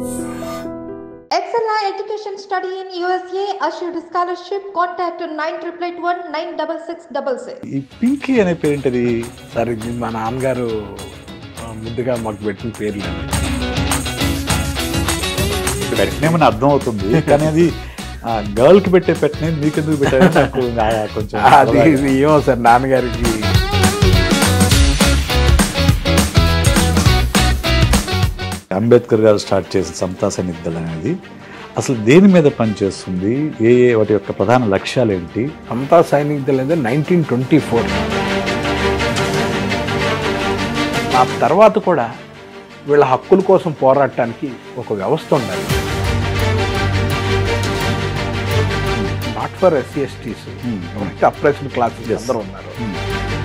Excella Education Study in USA assured scholarship. Contact 9881 96666. ఈ పింకీ అనే పేరేంటది sir ఇది మా నాన్నగారు ఆ, ముద్దుగా మాకు పెట్టిన పేర్లు పెట్టినేమని అర్థం అవుతుంది కానీ అది గర్ల్ కి పెట్టే పెట్టినే మీకెందుకు పెట్టారు నాకు ఆ కొంచెం అది ఇది ఏమో సార్ నాన్నగారికి అంబేద్కర్ గారు స్టార్ట్ చేసిన సమతా సన్నిధులు అనేది అసలు దేని మీద పనిచేస్తుంది ఏ ఏ వాటి యొక్క ప్రధాన లక్ష్యాలు ఏంటి సమతా సైనిక్ దళ అనేది నైన్టీన్ ట్వంటీ ఫోర్ ఆ తర్వాత కూడా వీళ్ళ హక్కుల కోసం పోరాడటానికి ఒక వ్యవస్థ ఉండాలి not for SC STs Hmm. ఎవరైతే అప్రెస్డ్ క్లాసెస్ Yes. అందరూ ఉన్నారు Hmm.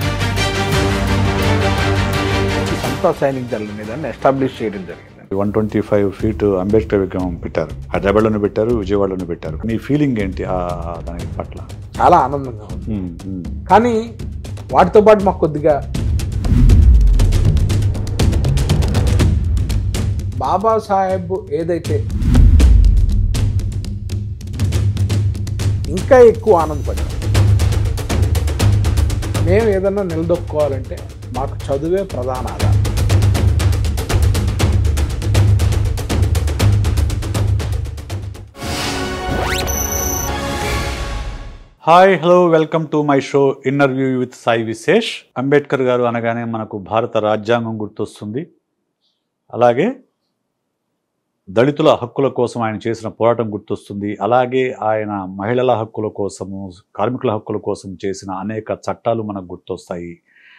ఈ సమతా సైనిక్ దళ మీద ఎస్టాబ్లిష్ చేయడం జరిగింది one twenty five feet Ambedkar విగ్రహం పెట్టారు హైదరాబాద్లోనే పెట్టారు విజయవాడలోనే పెట్టారు మీ ఫీలింగ్ ఏంటి ఆ దాని పట్ల చాలా ఆనందంగా ఉంది ఉమ్, ఉమ్. కానీ వాటితో పాటు మాకు కొద్దిగా బాబాసాహెబ్ ఏదైతే ఇంకా ఎక్కువ ఆనందపడ్డాం మేము ఏదన్నా నిలదొక్కోవాలంటే మాకు చదువే ప్రధాన ఆధారం hi hello welcome to my show interview with Sai Vishesh Ambedkar garu అనగానే మనకు భారత రాజ్యాంగం గుర్తొస్తుంది అలాగే దళితుల హక్కుల కోసం ఆయన చేసిన పోరాటం గుర్తొస్తుంది అలాగే ఆయన మహిళల హక్కుల కోసము కార్మికుల హక్కుల కోసం చేసిన అనేక చట్టాలు మనకు గుర్తొస్తాయి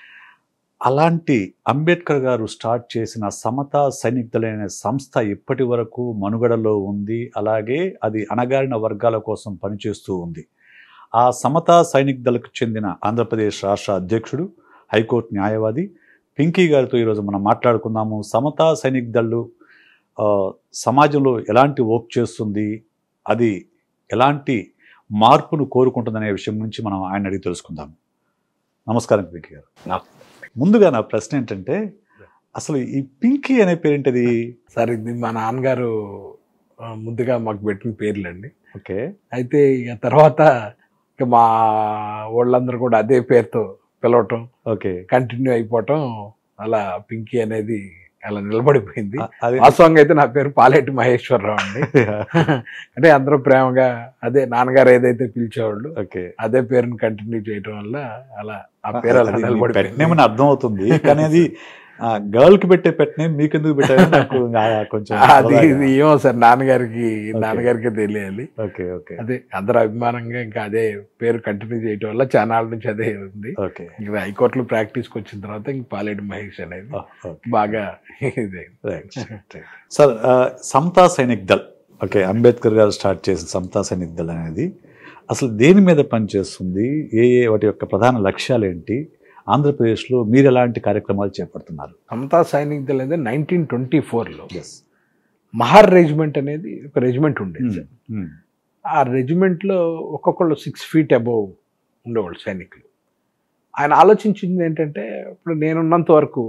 అలాంటి అంబేద్కర్ గారు స్టార్ట్ చేసిన సమతా సైనిక్ దళ అనే సంస్థ ఇప్పటి వరకు మనుగడలో ఉంది అలాగే అది అణగారిన వర్గాల కోసం పనిచేస్తూ ఉంది ఆ సమతా సైనిక్ దళకు చెందిన ఆంధ్రప్రదేశ్ రాష్ట్ర అధ్యక్షుడు హైకోర్టు న్యాయవాది పింకీ గారితో ఈరోజు మనం మాట్లాడుకుందాము సమతా సైనిక్ దళ్ళు ఆ, సమాజంలో ఎలాంటి వర్క్ చేస్తుంది అది ఎలాంటి మార్పును కోరుకుంటుందనే విషయం గురించి మనం ఆయన అడిగి తెలుసుకుందాము నమస్కారం పింకీ గారు నమస్తే. ముందుగా నా ప్రశ్న ఏంటంటే అసలు ఈ పింకీ అనే పేరేంటది సార్ ఇది మా నాన్నగారు ఆ, ముద్దుగా మాకు పెట్టిన పేర్లండి ఓకే అయితే ఇక తర్వాత ఇక మా వాళ్ళందరూ కూడా అదే పేరుతో పిలవటం ఓకే కంటిన్యూ అయిపోవటం అలా పింకీ అనేది అలా నిలబడిపోయింది అ- అది వాస్తవంగా అయితే నా పేరు పాలేటి మహేశ్వరరావు అండి అంటే అందరూ ప్రేమగా అదే నాన్నగారు ఏదైతే పిలిచేవాళ్ళు ఓకే అదే పేరుని కంటిన్యూ చేయటం వల్ల అలా ఆ పేరు అలా నిలబడిపోయింది పెట్టినేమని అర్థం అవుతుంది కానీ అది గర్ల్ కి పెట్టే పెట్టినే మీకెందుకు పెట్టారు నాకు ఆ కొంచెం అది ఇది ఏమో సార్ నాన్నగారికి నాన్నగారికి తెలియాలి ఓకే ఓకే అదే అందరూ అభిమానంగా ఇంకా అదే పేరు కంటిన్యూ చేయటం వల్ల చాలా నుంచి అదే ఉంది ఓకే ఇంకా హైకోర్టులో ప్రాక్టీస్కి వచ్చిన తర్వాత ఇంక పాలేటి మహేష్ అనేది ఓకే బాగా ఇదే సార్ ఆ, సమతా సైనిక్ దళ్ ఓకే అంబేద్కర్ గారు స్టార్ట్ చేసిన సమతా సైనిక్ దళ్ అనేది అసలు దేని మీద పనిచేస్తుంది ఏ ఏ వాటి యొక్క ప్రధాన లక్ష్యాలు ఏంటి ఆంధ్రప్రదేశ్లో మీరు ఎలాంటి కార్యక్రమాలు చేపడుతున్నారు సమతా సైనిక్ దళ అనేది నైన్టీన్ ట్వంటీ ఫోర్లో ఎస్ మహార్ రెజిమెంట్ అనేది ఒక రెజిమెంట్ ఉండేది సార్. ఆ రెజిమెంట్లో ఒక్కొక్కళ్ళు సిక్స్ ఫీట్ అబోవ్ ఉండేవాళ్ళు సైనికులు ఆయన ఆలోచించింది ఏంటంటే ఇప్పుడు నేనున్నంత వరకు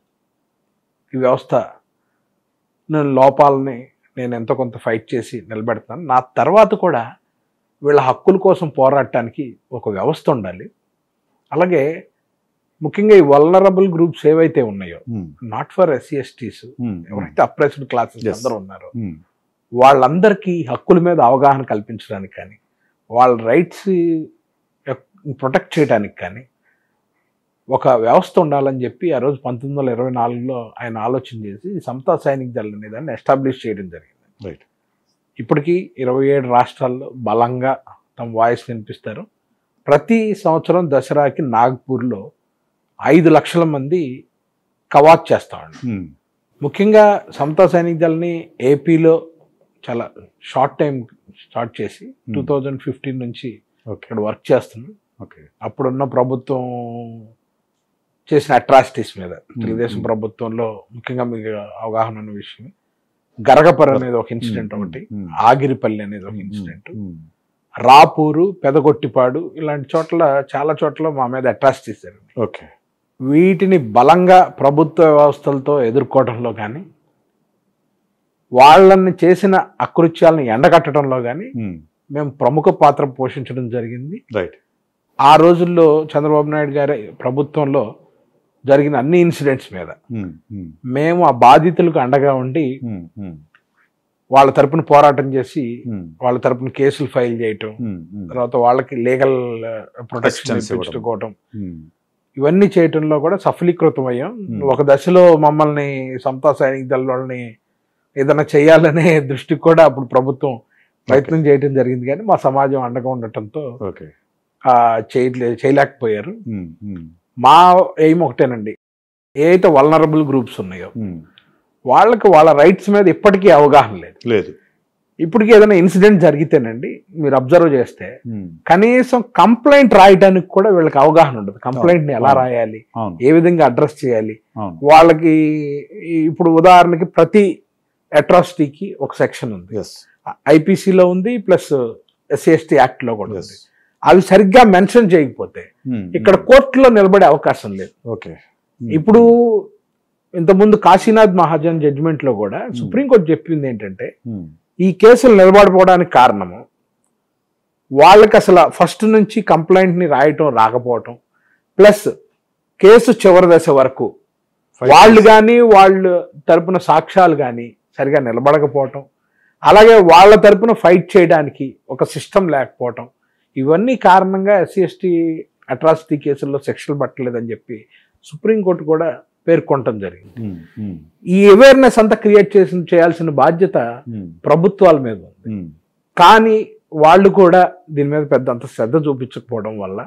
ఈ వ్యవస్థ నేను లోపాలని నేను ఎంతో కొంత ఫైట్ చేసి నిలబెడతాను నా తర్వాత కూడా వీళ్ళ హక్కుల కోసం పోరాడటానికి ఒక వ్యవస్థ ఉండాలి అలాగే ముఖ్యంగా ఈ వల్నరబుల్ గ్రూప్స్ ఏవైతే ఉన్నాయో నాట్ ఫర్ ఎస్సీ ఎస్టీస్ ఎవరైతే అప్రెస్డ్ క్లాసెస్ Yes. అందరూ ఉన్నారో వాళ్ళందరికీ హక్కుల మీద అవగాహన కల్పించడానికి కానీ వాళ్ళ రైట్స్ ప్రొటెక్ట్ చేయడానికి కానీ ఒక వ్యవస్థ ఉండాలని చెప్పి ఆ రోజు పంతొమ్మిది వందల ఇరవై నాలుగులో ఆయన ఆలోచన చేసి సమతా సైనిక్ దళ అనే దాన్ని ఎస్టాబ్లిష్ చేయడం జరిగింది రైట్ ఇప్పటికీ ఇరవై ఏడు రాష్ట్రాల్లో బలంగా తమ వాయిస్ వినిపిస్తారు ప్రతి సంవత్సరం దసరాకి నాగ్పూర్లో ఐదు లక్షల మంది కవాత్ చేస్తామండి ముఖ్యంగా సమతా సైనిక్ దళని ఏపీలో చాలా షార్ట్ టైం స్టార్ట్ చేసి టూ థౌజండ్ ఫిఫ్టీన్ నుంచి ఓకే ఇక్కడ వర్క్ చేస్తున్నాం ఓకే అప్పుడున్న ప్రభుత్వం చేసిన అట్రాసిటీస్ మీద తెలుగుదేశం Hmm. ప్రభుత్వంలో ముఖ్యంగా మీకు అవగాహన ఉన్న విషయం గరగపర్ అనేది ఒక ఇన్సిడెంట్ ఒకటి ఆగిరిపల్లి అనేది ఒక ఇన్సిడెంట్ రాపూరు పెదగొట్టిపాడు ఇలాంటి చోట్ల చాలా చోట్ల మా మీద అట్రాసిటీస్ జరిగింది ఓకే వీటిని బలంగా ప్రభుత్వ వ్యవస్థలతో ఎదుర్కోవడంలో కానీ వాళ్ళని చేసిన అకృత్యాలను ఎండగట్టడంలో కానీ ఉమ్, మేము ప్రముఖ పాత్ర పోషించడం జరిగింది రైట్ ఆ రోజుల్లో చంద్రబాబు నాయుడు గారి ప్రభుత్వంలో జరిగిన అన్ని ఇన్సిడెంట్స్ మీద ఉమ్, ఉమ్, మేము ఆ బాధితులకు అండగా ఉండి ఉమ్, ఉమ్, వాళ్ళ తరపున పోరాటం చేసి ఉమ్, వాళ్ళ తరపున కేసులు ఫైల్ చేయటం ఉమ్, ఉమ్, తర్వాత వాళ్ళకి లీగల్ ప్రొటెక్షన్ Assistance ఇవ్వడం. ఇప్పించుకోవటం ఉమ్, ఇవన్నీ చేయటంలో కూడా సఫలీకృతం అయ్యాం Hmm. ఒక దశలో మమ్మల్ని సమతా సైనిక దళ వాళ్ళని ఏదైనా చేయాలనే దృష్టికి కూడా అప్పుడు ప్రభుత్వం ప్రయత్నం చేయడం జరిగింది కానీ మా సమాజం అండగా ఉండటంతో ఓకే ఆ, చేయలే చేయలేకపోయారు ఉమ్, ఉమ్, మా ఎయిమ్ ఒకటేనండి ఏ అయితే వల్నరబుల్ గ్రూప్స్ ఉన్నాయో ఉమ్, వాళ్ళకి వాళ్ళ రైట్స్ మీద ఇప్పటికీ అవగాహన లేదు లేదు ఇప్పటికీ ఏదైనా ఇన్సిడెంట్ జరిగితేనండి మీరు అబ్జర్వ్ చేస్తే ఉమ్, కనీసం కంప్లైంట్ రాయడానికి కూడా వీళ్ళకి అవగాహన ఉండదు కంప్లైంట్ ని ఎలా అవును. రాయాలి అవును ఏ విధంగా అడ్రస్ చేయాలి అవును వాళ్ళకి ఈ- ఇప్పుడు ఉదాహరణకి ప్రతి అట్రాసిటీకి ఒక సెక్షన్ ఉంది ఎస్ ఐపీసీలో ఉంది ప్లస్ ఎస్సీ యాక్ట్ లో కూడా ఎస్ ఉంది అవి సరిగ్గా మెన్షన్ చేయకపోతే ఇక్కడ కోర్టులో నిలబడే అవకాశం లేదు ఓకే ఇప్పుడు ఇంతకుముందు కాశీనాథ్ మహాజన్ జడ్జిమెంట్ లో కూడా సుప్రీంకోర్టు చెప్పింది ఏంటంటే ఈ కేసులు నిలబడిపోవడానికి కారణము వాళ్ళకి అసలు ఫస్ట్ నుంచి కంప్లైంట్ ని రాయటం రాకపోవటం ప్లస్ కేసు చివరి దశ వరకు వాళ్ళు కానీ వాళ్ళు తరపున సాక్ష్యాలు కానీ సరిగా నిలబడకపోవటం అలాగే వాళ్ళ తరపున ఫైట్ చేయడానికి ఒక సిస్టమ్ లేకపోవటం ఇవన్నీ కారణంగా ఎస్సీ ఎస్టీ అట్రాసిటీ కేసుల్లో శిక్షలు పట్టలేదని చెప్పి సుప్రీంకోర్టు కూడా పేర్కొనటం జరిగింది ఈ అవేర్నెస్ అంతా క్రియేట్ చేసి చేయాల్సిన బాధ్యత ప్రభుత్వాల మీద ఉంది కానీ వాళ్ళు కూడా దీని మీద పెద్ద అంత శ్రద్ధ చూపించకపోవడం వల్ల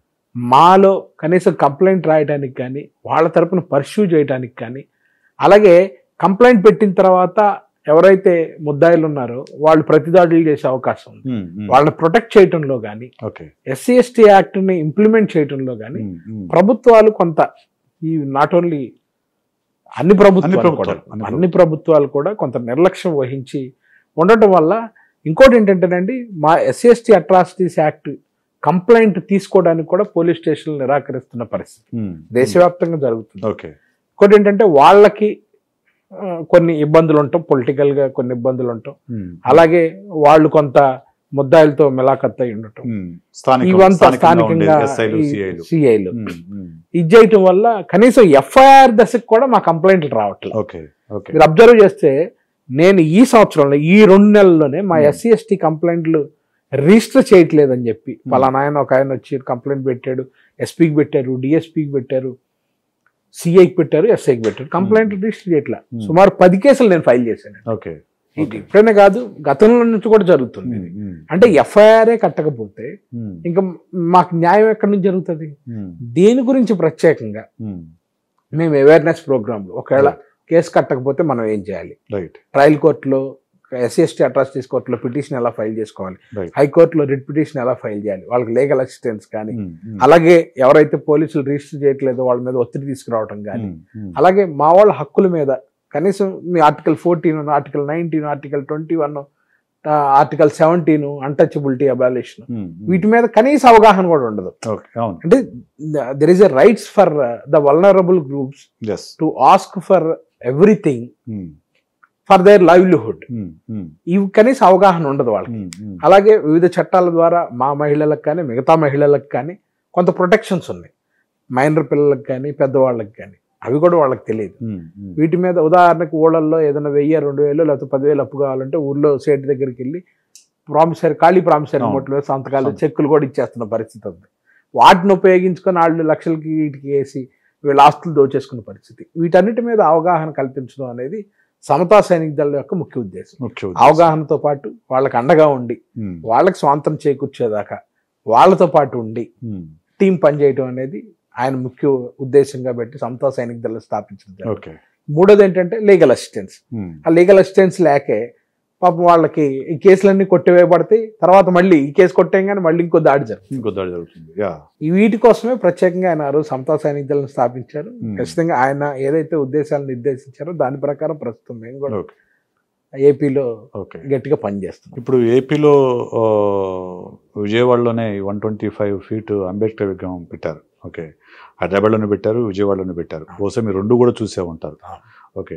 మాలో కనీసం కంప్లైంట్ రాయడానికి కానీ వాళ్ళ తరపున పర్స్యూ చేయడానికి కానీ అలాగే కంప్లైంట్ పెట్టిన తర్వాత ఎవరైతే ముద్దాయిలు ఉన్నారో వాళ్ళు ప్రతిదాడులు చేసే అవకాశం ఉంది వాళ్ళని ప్రొటెక్ట్ చేయటంలో కానీ ఓకే ఎస్సీ ఎస్టీ యాక్ట్ని ఇంప్లిమెంట్ చేయటంలో కానీ ప్రభుత్వాలు కొంత ఈ నాట్ ఓన్లీ అన్ని ప్రభుత్వాలు కూడా ప్రభుత్వాలు, అన్ని అన్ని ప్రభుత్వాలు కూడా కొంత నిర్లక్ష్యం వహించి ఉండటం వల్ల ఇంకోటి ఏంటంటేనండి మా SC ST atrocities act complaint తీసుకోవడానికి కూడా పోలీస్ స్టేషన్లు నిరాకరిస్తున్న పరిస్థితి దేశవ్యాప్తంగా జరుగుతుంది ఓకే ఇంకోటి ఏంటంటే వాళ్ళకి ఆ, కొన్ని ఇబ్బందులు ఉంటాం పొలిటికల్ గా కొన్ని ఇబ్బందులు ఉంటాం అలాగే వాళ్ళు కొంత ముద్దాయిలతో మిలాఖత్ అయి ఉండటం ఇవంతా స్థానికంగా సిఐలు ఇది చేయటం వల్ల కనీసం ఎఫ్ఐఆర్ దశకు కూడా మా కంప్లైంట్లు రావట్లేదు ఓకే ఓకే మీరు అబ్జర్వ్ చేస్తే నేను ఈ సంవత్సరంలో ఈ రెండు నెలల్లోనే మా Hmm. ఎస్సీ ఎస్టీ కంప్లైంట్లు రిజిస్టర్ చేయట్లేదని చెప్పి పలానా ఆయన ఒక ఆయన వచ్చి కంప్లైంట్ పెట్టాడు ఎస్పీకి పెట్టారు డిఎస్పీకి పెట్టారు సిఐకి పెట్టారు ఎస్ఐకి పెట్టారు కంప్లైంట్ రిజిస్టర్ చేయట్లా Hmm. సుమారు పది కేసులు నేను ఫైల్ చేశాను ఓకే ఇది ఇప్పుడైనా కాదు గతంలో నుంచి కూడా జరుగుతుంది ఇది. అంటే ఎఫ్ఐఆర్ఏ కట్టకపోతే ఇంకా మాకు న్యాయం ఎక్కడి నుంచి జరుగుతుంది దీని గురించి ప్రత్యేకంగా మేము అవేర్నెస్ ప్రోగ్రాంలు ఒకవేళ కేసు కట్టకపోతే మనం ఏం చేయాలి రైట్ ట్రయల్ కోర్టులో ఎస్సీ ఎస్టీ అట్రాసిటీస్ కోర్టులో పిటిషన్ ఎలా ఫైల్ చేసుకోవాలి రైట్ హైకోర్టులో రిట్ పిటిషన్ ఎలా ఫైల్ చేయాలి వాళ్ళకి లీగల్ అసిస్టెన్స్ కానీ అలాగే ఎవరైతే పోలీసులు రిజిస్టర్ చేయట్లేదో వాళ్ళ మీద ఒత్తిడి తీసుకురావడం కానీ అలాగే మా వాళ్ళ హక్కుల మీద కనీసం మీ article fourteen article nineteen article twenty one article seventeen untouchability abolition వీటి మీద కనీస అవగాహన కూడా ఉండదు ఓకే అవును అంటే there is a rights for the vulnerable groups yes to ask for everything for their livelihood ఇవి కనీస అవగాహన ఉండదు వాళ్ళకి అలాగే వివిధ చట్టాల ద్వారా మా మహిళలకు కానీ మిగతా మహిళలకు కానీ కొంత ప్రొటెక్షన్స్ ఉన్నాయి మైనర్ పిల్లలకు కానీ పెద్దవాళ్ళకి కానీ అవి కూడా వాళ్ళకి తెలియదు వీటి మీద ఉదాహరణకు ఊళ్ళల్లో ఏదైనా వెయ్యి రెండు వేలు లేకపోతే పదివేలు అప్పు కావాలంటే ఊర్లో సేటు దగ్గరికి వెళ్ళి ప్రామిసరీ ఖాళీ ప్రామిసరీ అవును. నోట్లు వేసి సంతకాలు అవును. చెక్కులు కూడా ఇచ్చేస్తున్న పరిస్థితి ఉంది వాటిని ఉపయోగించుకొని వాళ్ళు లక్షలకి వీటికి వేసి వీళ్ళ ఆస్తులు దోచేసుకున్న పరిస్థితి వీటన్నిటి మీద అవగాహన కల్పించడం అనేది సమతా సైనిక దళం యొక్క ముఖ్య ఉద్దేశం ముఖ్య అవగాహనతో పాటు వాళ్ళకి అండగా ఉండి వాళ్ళకి స్వాంతం చేకూర్చేదాకా వాళ్ళతో పాటు ఉండి టీం పనిచేయడం అనేది ఆయన ముఖ్య ఉద్దేశంగా పెట్టి సమతా సైనిక దళం స్థాపించడం జరిగింది. ఓకే మూడోది ఏంటంటే లీగల్ అసిస్టెన్స్ ఆ లీగల్ అసిస్టెన్స్ లేకే పాపం వాళ్ళకి ఈ కేసులన్నీ కొట్టివేయబడతాయి తర్వాత మళ్ళీ ఈ కేసు కొట్టేయగానే మళ్ళీ ఇంకో దాడి జరుగుతుంది ఇంకో దాడి జరుగుతుంది యా ఈ వీటి కోసమే ప్రత్యేకంగా ఆయన ఆ రోజు సమతా సైనిక దళం స్థాపించారు Hmm. ఖచ్చితంగా ఆయన ఏదైతే ఉద్దేశాలు నిర్దేశించారో దాని ప్రకారం ప్రస్తుతం మేము కూడా ఓకే ఏపీలో ఓకే గట్టిగా పనిచేస్తున్నాం ఇప్పుడు ఏపీలో ఆ, విజయవాడలోనే one twenty five feet Ambedkar విగ్రహం పెట్టారు ఓకే హైదరాబాద్లోనే పెట్టారు విజయవాడలోనే పెట్టారు బహుశా మీరు రెండు కూడా చూసే ఉంటారు ఆ. ఓకే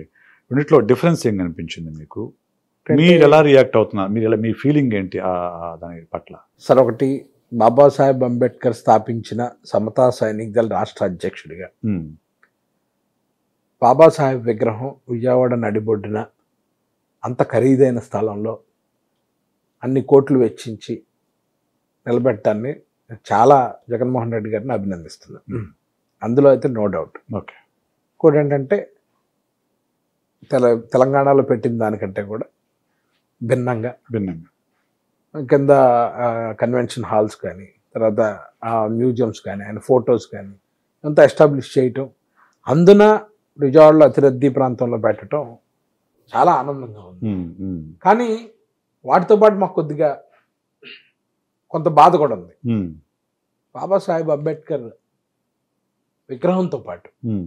రెండిట్లో డిఫరెన్స్ ఏం కనిపించింది మీకు అంటే- మీరు ఎలా రియాక్ట్ అవుతున్నారు మీరు ఎలా మీ ఫీలింగ్ ఏంటి ఆ ఆ దాని పట్ల సార్ ఒకటి బాబాసాహెబ్ అంబేద్కర్ స్థాపించిన సమతా సైనిక్ దళ రాష్ట్ర అధ్యక్షుడిగా ఉమ్, బాబాసాహెబ్ విగ్రహం విజయవాడ నడిబొడ్డున అంత ఖరీదైన స్థలంలో అన్ని కోట్లు వెచ్చించి నిలబెట్టాన్ని చాలా జగన్మోహన్ రెడ్డి గారిని అభినందిస్తున్నాను అందులో అయితే నో డౌట్ ఓకే ఇంకోటి ఏంటంటే తెల తెలంగాణలో పెట్టిన దానికంటే కూడా భిన్నంగా భిన్నంగా కింద కన్వెన్షన్ హాల్స్ కానీ తర్వాత మ్యూజియంస్ కానీ ఆయన ఫొటోస్ కానీ అంతా ఎస్టాబ్లిష్ చేయటం అందున విజయవాడలో అతిరద్దీ ప్రాంతంలో పెట్టడం చాలా ఆనందంగా ఉంది ఉమ్, ఉమ్, కానీ వాటితో పాటు మాకు కొద్దిగా కొంత బాధ కూడా ఉంది ఉమ్, బాబాసాహెబ్ అంబేద్కర్ విగ్రహంతో పాటు ఉమ్,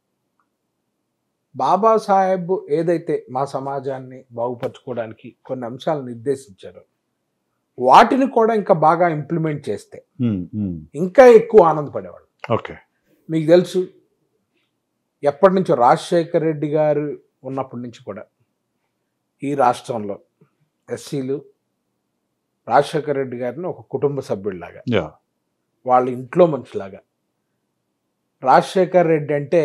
బాబాసాహెబ్ ఏదైతే మా సమాజాన్ని బాగుపరచుకోవడానికి కొన్ని అంశాలు నిర్దేశించారో వాటిని కూడా ఇంకా బాగా ఇంప్లిమెంట్ చేస్తే ఉమ్, ఉమ్. ఇంకా ఎక్కువ ఆనందపడేవాళ్ళు ఓకే మీకు తెలుసు ఎప్పటి నుంచో రాజశేఖర్ రెడ్డి గారు ఉన్నప్పటి నుంచి కూడా ఈ రాష్ట్రంలో ఎస్సీలు రాజశేఖర్ రెడ్డి గారిని ఒక కుటుంబ సభ్యుడిలాగా యా వాళ్ళ ఇంట్లో మనిషిలాగా రాజశేఖర్ రెడ్డి అంటే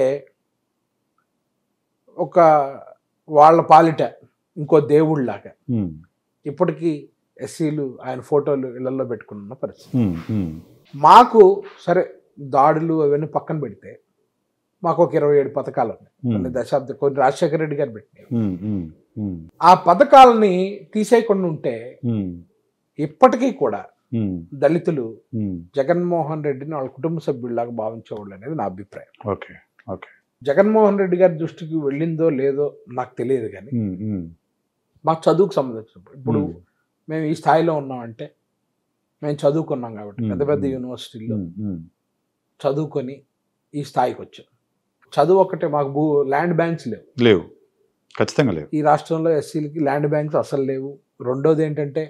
ఒక వాళ్ళ పాలిట ఇంకో దేవుళ్ళలాగా ఉమ్, ఇప్పటికీ ఎస్సీలు ఆయన ఫోటోలు ఇళ్లలో పెట్టుకున్న పరిస్థితి ఉమ్, ఉమ్, మాకు సరే దాడులు అవన్నీ పక్కన పెడితే మాకు ఒక ఇరవై ఏడు పథకాలు ఉన్నాయి ఉమ్, కొన్ని దశాబ్ద కొన్ని రాజశేఖర రెడ్డి గారు పెట్టినాయి ఉమ్, ఉమ్, ఉమ్, ఆ పథకాలని తీసేయకుండా ఉంటే ఉమ్, ఇప్పటికీ కూడా ఉమ్, దళితులు ఉమ్. జగన్మోహన్ రెడ్డిని వాళ్ళ కుటుంబ సభ్యుల్లాగా భావించేవాళ్ళు అనేది నా అభిప్రాయం ఓకే ఓకే జగన్మోహన్ రెడ్డి గారి దృష్టికి వెళ్ళిందో లేదో నాకు తెలియదు కానీ ఉమ్, ఉమ్, మా చదువుకు సంబంధించినప్పుడు ఇప్పుడు ఉమ్, మేము ఈ స్థాయిలో ఉన్నామంటే మేము చదువుకున్నాం కాబట్టి పెద్ద పెద్ద మ్మ్. యూనివర్సిటీల్లో ఉమ్, ఉమ్. చదువుకొని ఈ స్థాయికి వచ్చాం చదువు ఒకటే మాకు భూ ల్యాండ్ బ్యాంక్స్ లేవు లేవు ఖచ్చితంగా లేవు ఈ రాష్ట్రంలో ఎస్సీలకి ల్యాండ్ బ్యాంక్స్ అసలు లేవు రెండోది ఏంటంటే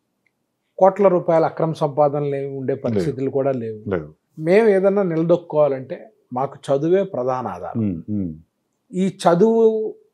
కోట్ల రూపాయల అక్రమ సంపాదనలు ఏమి ఉండే పరిస్థితులు కూడా లేవు లేవు మేము ఏదన్నా నిలదొక్కోవాలంటే మాకు చదువే ప్రధాన ఆధారం ఉమ్, ఉమ్, ఈ చదువు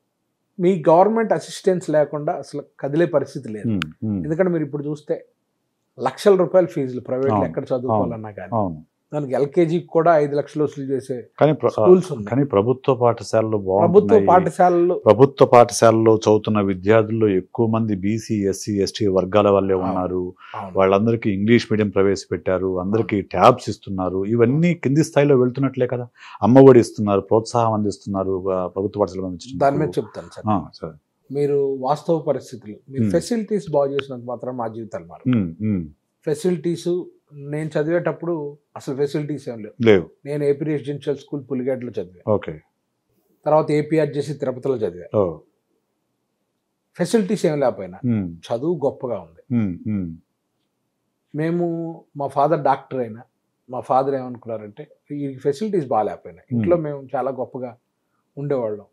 మీ గవర్నమెంట్ అసిస్టెన్స్ లేకుండా అసలు కదిలే పరిస్థితి లేదు ఉమ్, ఉమ్. ఎందుకంటే మీరు ఇప్పుడు చూస్తే లక్షల రూపాయల ఫీజులు ప్రైవేట్లో అవును, ఎక్కడ చదువుకోవాలన్నా కానీ అవును దానికి ఎల్కేజీకి కూడా ఐదు లక్షలు వసూలు చేసే కానీ ప్ర- స్కూల్స్ ఉన్నాయి కానీ ప్రభుత్వ పాఠశాలలు ప్రభుత్వ బాగుంటున్నాయి పాఠశాలలు ప్రభుత్వ పాఠశాలలో చదువుతున్న విద్యార్థుల్లో ఎక్కువ మంది బీసీ ఎస్సీ ఎస్టీ వర్గాల వాళ్ళే ఉన్నారు అవును. వాళ్ళందరికీ ఇంగ్లీష్ మీడియం ప్రవేశపెట్టారు అందరికీ ట్యాబ్స్ ఇస్తున్నారు ఇవన్నీ కింది స్థాయిలో వెళ్తున్నట్లే కదా అమ్మఒడి ఇస్తున్నారు ప్రోత్సాహం అందిస్తున్నారు ఆ, ప్రభుత్వ పాఠశాల దాని మీద చెప్తాను సార్ సరే మీరు వాస్తవ పరిస్థితులు మీరు Hmm. ఫెసిలిటీస్ బాగు చేసినంత మాత్రం మా జీవితాలు మారు ఉమ్, ఉమ్. ఫెసిలిటీస్ నేను చదివేటప్పుడు అసలు ఫెసిలిటీస్ ఏం లేవు లేవు నేను ఏపీ రెసిడెన్షియల్ స్కూల్ పులిగేట్లో చదివా ఓకే తర్వాత ఏపీఆర్ చేసి తిరుపతిలో చదివా ఓ ఫెసిలిటీస్ ఏం లేకపోయినా ఉమ్, చదువు గొప్పగా ఉంది ఉమ్, ఉమ్, మేము మా ఫాదర్ డాక్టర్ అయినా మా ఫాదర్ ఏమనుకున్నారంటే ఈ ఫెసిలిటీస్ బాగాలేకపోయినా ఇంట్లో మేము చాలా గొప్పగా ఉండేవాళ్ళం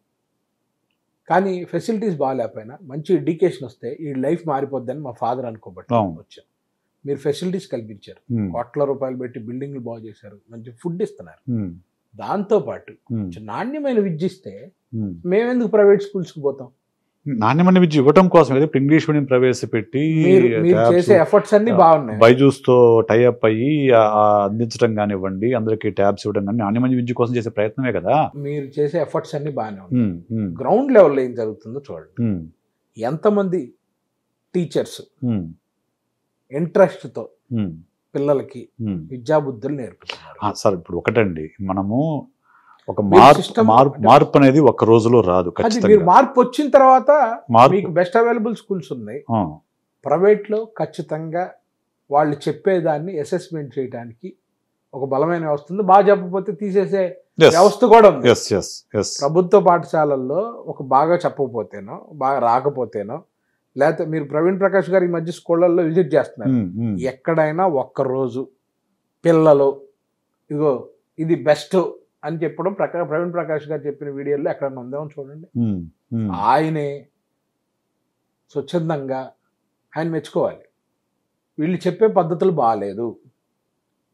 కానీ ఫెసిలిటీస్ బాగాలేకపోయినా మంచి ఎడ్యుకేషన్ వస్తే ఈ లైఫ్ మారిపోద్దని మా ఫాదర్ అనుకోబట్టి అవును. వచ్చాం మీరు ఫెసిలిటీస్ కల్పించారు ఉమ్, కోట్ల రూపాయలు పెట్టి బిల్డింగ్లు బాగు చేశారు మంచి ఫుడ్ ఇస్తున్నారు ఉమ్, దాంతో పాటు ఉమ్, కొంచెం నాణ్యమైన విద్య ఇస్తే ఉమ్. మేమెందుకు ప్రైవేట్ స్కూల్స్కి పోతాం నాణ్యమైన విద్య ఇవ్వటం కోసం కదా ఇప్పుడు ఇంగ్లీష్ మీడియం ప్రవేశపెట్టి మీరు మీరు tabs, చేసే ఎఫర్ట్స్ అన్ని బాగున్నాయి బైజూస్ తో టైఅప్ అయ్యి ఆ, ఆ అందించడం కానివ్వండి అందరికి ట్యాబ్స్ ఇవ్వడం కానీ నాణ్యమైన విద్య కోసం చేసే ప్రయత్నమే కదా మీరు చేసే ఎఫర్ట్స్ అన్ని బాగానే ఉన్నాయి ఉమ్, ఉమ్, గ్రౌండ్ లెవెల్లో ఏం జరుగుతుందో చూడండి ఉమ్, ఎంతమంది టీచర్స్ ఉమ్, ఇంట్రెస్ట్తో ఉమ్, పిల్లలకి ఉమ్. విద్యాబుద్ధులు నేర్పుతున్నారు ఆ, సార్ ఇప్పుడు ఒకటండి మనము ఒక మీరు మార్పు system- మార్పు మార్పు అనేది ఒక్క రోజులో రాదు అది మీరు ఖచ్చితంగా మార్పు వచ్చిన తర్వాత మార్పు మీకు బెస్ట్ అవైలబుల్ స్కూల్స్ ఉన్నాయి ఆ, ప్రైవేట్లో ఖచ్చితంగా వాళ్ళు చెప్పేదాన్ని అసెస్మెంట్ చేయడానికి ఒక బలమైన వ్యవస్థ ఉంది బాగా చెప్పకపోతే తీసేసే yes, వ్యవస్థ కూడా ఉంది yes, yes, yes. ప్రభుత్వ పాఠశాలల్లో ఒక బాగా చెప్పకపోతేనో బాగా రాకపోతేనో లేకపోతే మీరు ప్రవీణ్ ప్రకాష్ గారు ఈ మధ్య స్కూళ్ళల్లో విజిట్ చేస్తున్నారు ఉమ్, ఉమ్, ఎక్కడైనా ఒక్కరోజు పిల్లలు ఇగో ఇది బెస్ట్ అని చెప్పడం ప్రకా ప్రవీణ్ ప్రకాష్ గారు చెప్పిన వీడియోలో ఎక్కడైనా ఉందేమో చూడండి ఉమ్, ఉమ్, ఆయనే స్వచ్ఛందంగా ఆయన మెచ్చుకోవాలి వీళ్ళు చెప్పే పద్ధతులు బాగాలేదు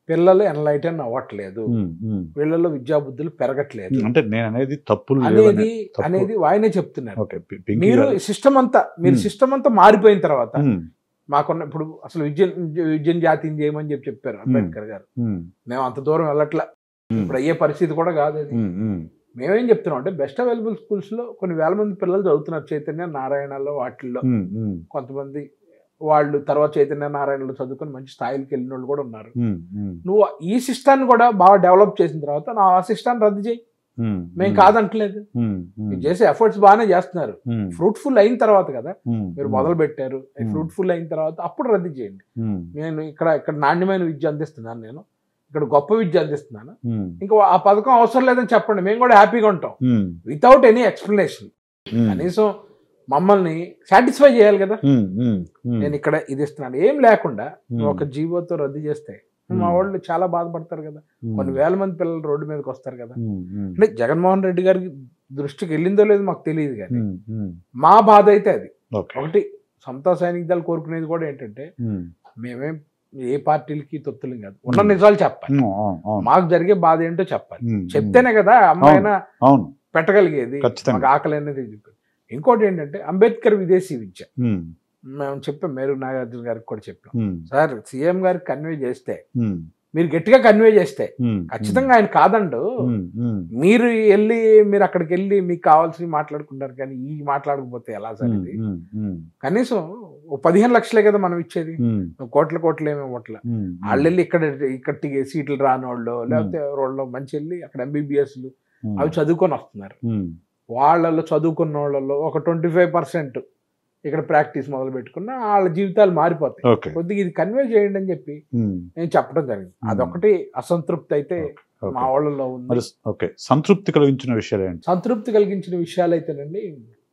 పిల్లలు ఎన్లైటన్ అవ్వట్లేదు ఉమ్, ఉమ్. వీళ్ళలో విద్యాబుద్ధులు పెరగట్లేదు అంటే నేను అనేది తప్పులు అనేది లేవనే తప్పు. అనేది ఆయనే చెప్తున్నారు ఓకే పి- పింకీ మీరు గారు- సిస్టమ్ అంతా మీరు Hmm. సిస్టమ్ అంతా మారిపోయిన తర్వాత ఉమ్, మాకున్న ఇప్పుడు అసలు విద్య విద్యను జాతీయం చేయమని చెప్పి చెప్పారు అంబేద్కర్ గారు ఉమ్, మేము అంత దూరం వెళ్ళట్లా ఉమ్, ఇప్పుడు అయ్యే పరిస్థితి కూడా కాదు అది ఉమ్, ఉమ్, మేమేం చెప్తున్నాం అంటే బెస్ట్ అవైలబుల్ స్కూల్స్ లో కొన్ని వేల మంది పిల్లలు చదువుతున్నారు చైతన్య నారాయణలో వాటిల్లో ఉమ్, ఉమ్, కొంతమంది వాళ్ళు తర్వాత చైతన్య నారాయణలో చదువుకొని మంచి స్థాయికి వెళ్ళిన వాళ్ళు కూడా ఉన్నారు ఉమ్, ఉమ్, నువ్వు ఈ సిస్టాన్ని కూడా బాగా డెవలప్ చేసిన తర్వాత నా ఆ సిస్టాన్ని రద్దు చేయి ఉమ్, మేము ఉమ్, కాదంటలేదు ఉమ్, ఉమ్, మీరు చేసే ఎఫర్ట్స్ బాగానే చేస్తున్నారు ఉమ్, ఫ్రూట్ఫుల్ అయిన తర్వాత కదా ఉమ్, మీరు ఉమ్, మొదలు పెట్టారు Hmm. ఫ్రూట్ఫుల్ అయిన తర్వాత అప్పుడు రద్దు చేయండి ఉమ్, నేను ఇక్కడ ఇక్కడ నాణ్యమైన విద్య అందిస్తున్నాను నేను ఇక్కడ గొప్ప విద్య అందిస్తున్నాను ఉమ్, ఇంకా ఆ పథకం అవసరం లేదని చెప్పండి మేము కూడా హ్యాపీగా ఉంటాం um, without any explanation um, కనీసం మమ్మల్ని సాటిస్ఫై చేయాలి కదా ఉమ్, ఉమ్, ఉమ్, నేను ఇక్కడ ఇది ఇస్తున్నాను ఏం లేకుండా ఉమ్, ఒక జీవోతో రద్దు చేస్తే మా Hmm. వాళ్ళు చాలా బాధపడతారు కదా ఉమ్, కొన్ని వేల మంది పిల్లలు రోడ్డు మీదకి వస్తారు కదా ఉమ్, ఉమ్, అంటే జగన్మోహన్ రెడ్డి గారికి దృష్టికి వెళ్ళిందో లేదో మాకు తెలియదు కానీ ఉమ్, ఉమ్, మా బాధ అయితే అది ఓకే ఒకటి సమతా సైనిక దళ కోరుకునేది కూడా ఏంటంటే ఉమ్, మేమేం ఏ పార్టీలకి తొత్తులం కాదు ఉన్న Hmm. నిజాలు చెప్పాలి ఉమ్, అవును, అవును, మాకు జరిగే బాధ ఏంటో చెప్పాలి ఉమ్, చెప్తేనే కదా అమ్మాయినా అవును పెట్టగలిగేది ఖచ్చితంగా. మాకు ఆకలి అనేది చెప్పారు ఇంకోటి ఏంటంటే అంబేద్కర్ విదేశీ విద్య ఉమ్, మేము చెప్పాం మేరు నాగార్జున గారికి కూడా చెప్పాం ఉమ్, సార్ సీఎం గారికి కన్వే చేస్తే ఉమ్, మీరు గట్టిగా కన్వే చేస్తే ఉమ్, ఖచ్చితంగా ఆయన కాదండు ఉమ్, ఉమ్, మీరు వెళ్ళి మీరు అక్కడికి వెళ్ళి మీకు కావాల్సినవి మాట్లాడుకుంటారు కానీ ఈ మాట్లాడకపోతే ఎలా సార్ ఉమ్, ఇది ఉమ్, ఉమ్, కనీసం ఓ పదిహేను లక్షలే కదా మనం ఇచ్చేది ఉమ్, నువ్వు కోట్ల కోట్లు ఏమి ఇవ్వట్ల ఉమ్, వాళ్ళు వెళ్ళి ఇక్కడ ఇక్కడ టి- సీట్లు రానోళ్ళు లేకపోతే రోడ్లో మంచి వెళ్ళి అక్కడ ఎంబీబీఎస్లు ఉమ్, అవి చదువుకొని వస్తున్నారు ఉమ్, వాళ్ళలో చదువుకున్న వాళ్ళలో ఒక ట్వంటీ ఫైవ్ పర్సెంట్ ఇక్కడ ప్రాక్టీస్ మొదలు పెట్టుకున్న వాళ్ళ జీవితాలు మారిపోతాయి ఓకే కొద్దిగా ఇది కన్వే చేయండి అని చెప్పి ఉమ్, నేను చెప్పడం జరిగింది Hmm. అదొకటి అసంతృప్తి అయితే ఓకే. మా వాళ్ళలో ఉంది మరి ఓకే సంతృప్తి కలిగించిన విషయాలు ఏంటి సంతృప్తి కలిగించిన విషయాలు అయితేనండి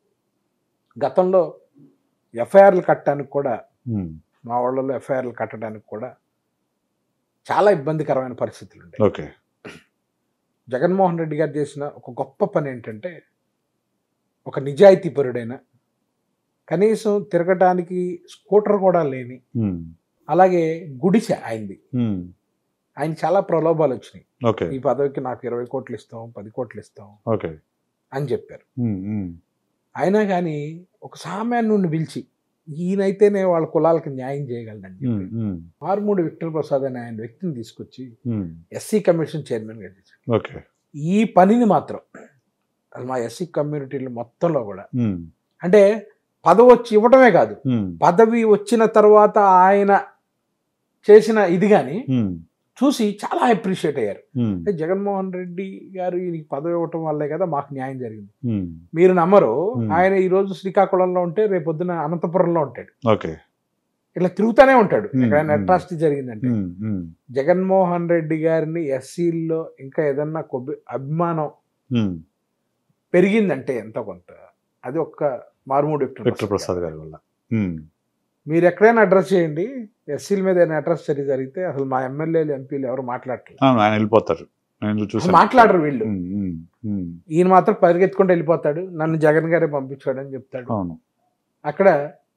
గతంలో ఎఫ్ఐఆర్లు కట్టడానికి కూడా ఉమ్, మా వాళ్ళలో ఎఫ్ఐఆర్లు కట్టడానికి కూడా చాలా ఇబ్బందికరమైన పరిస్థితులు ఉండే ఓకే జగన్మోహన్ రెడ్డి గారు చేసిన ఒక గొప్ప పని ఏంటంటే ఒక నిజాయితీపరుడైన కనీసం తిరగటానికి స్కూటర్ కూడా లేని ఉమ్, అలాగే గుడిసె ఆయనది ఉమ్, ఆయన చాలా ప్రలోభాలు వచ్చినాయి ఓకే ఈ పదవికి నాకు ఇరవై కోట్లు ఇస్తాం పది కోట్లు ఇస్తాం ఓకే అని చెప్పారు ఉమ్, ఉమ్, అయినా కానీ ఒక సామాన్యుడిని పిలిచి ఈయనైతేనే వాళ్ళ కులాలకు న్యాయం చేయగలడని ఉమ్, చెప్పి ఉమ్, ఆర్మూడి విక్టర్ ప్రసాద్ అనే ఆయన వ్యక్తిని తీసుకొచ్చి ఉమ్, ఎస్సీ కమిషన్ చైర్మన్ గా చేశారు ఓకే ఈ పనిని మాత్రం అది మా ఎస్సీ కమ్యూనిటీలు మొత్తంలో కూడా ఉమ్, అంటే పదవి వచ్చి ఇవ్వటమే కాదు ఉమ్, పదవి వచ్చిన తర్వాత ఆయన చేసిన ఇది కానీ ఉమ్, చూసి చాలా అప్రిషియేట్ అయ్యారు ఉమ్, అంటే జగన్మోహన్ రెడ్డి గారు ఈయనకి పదవి ఇవ్వటం వల్లే కదా మాకు న్యాయం జరిగింది ఉమ్, మీరు నమ్మరు Hmm. ఆయన ఈ రోజు శ్రీకాకుళంలో ఉంటే రేపొద్దున అనంతపురంలో ఉంటాడు ఓకే ఇట్లా తిరుగుతూనే ఉంటాడు Hmm, ఎక్కడైనా hmm. అట్రాసిటీ జరిగిందంటే ఉమ్, ఉమ్, జగన్మోహన్ రెడ్డి గారిని ఎస్సీల్లో ఇంకా ఏదన్నా కొబ్బి అభిమానం ఉమ్, పెరిగిందంటే ఎంత కొంత అది ఒక్క మారుమూడి విక్టర్ ప్రసాద్ గారి వల్ల ఉమ్, మీరు ఎక్కడైనా అడ్రస్ చేయండి ఎస్సీల మీద ఏదైనా అడ్రస్ చర్య జరిగితే అసలు మా ఎమ్మెల్యేలు ఎంపీలు ఎవరు మాట్లాడట్లేదు అవును ఆయన వెళ్ళిపోతారు నేను అసలు చూసాను మాట్లాడరు వీళ్ళు ఉమ్, ఉమ్, ఉమ్, ఈయన మాత్రం పరిగెత్తుకుంటూ వెళ్ళిపోతాడు నన్ను జగన్ గారే పంపించాడు అని చెప్తాడు అవును అక్కడ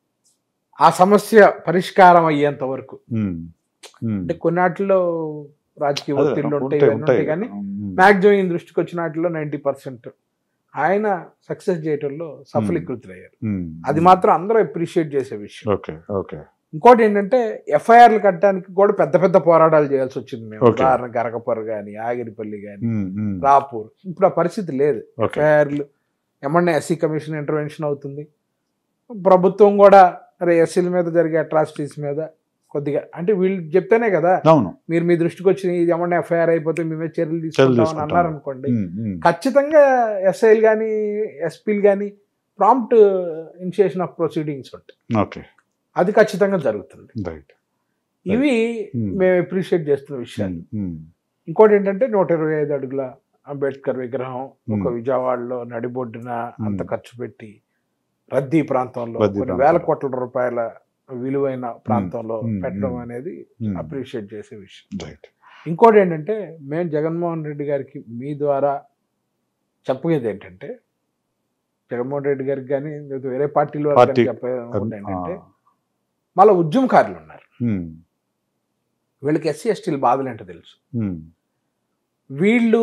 ఆ సమస్య పరిష్కారం అయ్యేంత వరకు ఉమ్, ఉమ్. అంటే కొన్నాటిలో రాజకీయ అదే, ఒత్తిళ్ళు ఉంటాయి ఉంటాయి, ఇవన్నీ ఉంటాయి కానీ ఉమ్, మ్యాక్సిమం ఈయన దృష్టికి వచ్చిన వాటిలో నైంటీ పర్సెంట్ ఆయన సక్సెస్ చేయటంలో సఫలీకృతులయ్యారు ఉమ్, అది మాత్రం అందరూ అప్రిషియేట్ చేసే విషయం ఓకే ఓకే ఇంకోటి ఏంటంటే ఎఫ్ఐఆర్లు కట్టడానికి కూడా పెద్ద పెద్ద పోరాటాలు చేయాల్సి వచ్చింది మేము Okay. ఉదాహరణ గరకపర్రు కానీ ఆగిరిపల్లి కానీ ఉమ్, ఉమ్, రాపూర్ ఇప్పుడు ఆ పరిస్థితి లేదు ఓకే ఎఫ్ఐఆర్లు ఏమన్నా ఎస్సీ కమిషన్ ఇంటర్వెన్షన్ అవుతుంది ప్రభుత్వం కూడా అరే ఎస్సీల మీద జరిగే అట్రాసిటీస్ మీద కొద్దిగా అంటే వీళ్ళు చెప్తేనే కదా అవును మీరు మీ దృష్టికి వచ్చిన ఇది ఏమన్నా ఎఫ్ఐఆర్ అయిపోతే మేమే చర్యలు తీసుకుంటామని తీసుకుంటాం. అన్నారు అనుకోండి ఉమ్, ఉమ్, ఖచ్చితంగా ఎస్ఐలు కానీ ఎస్పీలు కానీ ప్రాంప్ట్ ఇనిషియేషన్ ఆఫ్ ప్రొసీడింగ్స్ ఉంటాయి ఓకే అది ఖచ్చితంగా జరుగుతుంది రైట్ ఇవి Hmm. మేము అప్రిషియేట్ చేస్తున్న విషయాలు ఉమ్, ఉమ్, ఇంకోటి ఏంటంటే నూట ఇరవై ఐదు అడుగుల అంబేద్కర్ విగ్రహం ఒక Hmm. విజయవాడలో నడిబొడ్డున అంత Hmm. ఖర్చు పెట్టి రద్దీ ప్రాంతంలో రద్దీ కొన్ని ప్రాంతంలో. వేల కోట్ల రూపాయల విలువైన ప్రాంతంలో Hmm. పెట్టడం Hmm. అనేది ఉమ్, అప్రిషియేట్ చేసే విషయం రైట్ ఇంకోటి ఏంటంటే మేము జగన్మోహన్ రెడ్డి గారికి మీ ద్వారా చెప్పేది ఏంటంటే జగన్మోహన్ రెడ్డి గారికి కానీ లేదా వేరే పార్టీల వారికి పార్టీ- కానీ చెప్పేది ఏంటంటే ఆ, మళ్ళీ ఉద్యమకారులు ఉన్నారు ఉమ్, వీళ్ళకి ఎస్సీ ఎస్టీల బాధలు ఏంటో తెలుసు ఉమ్, వీళ్ళు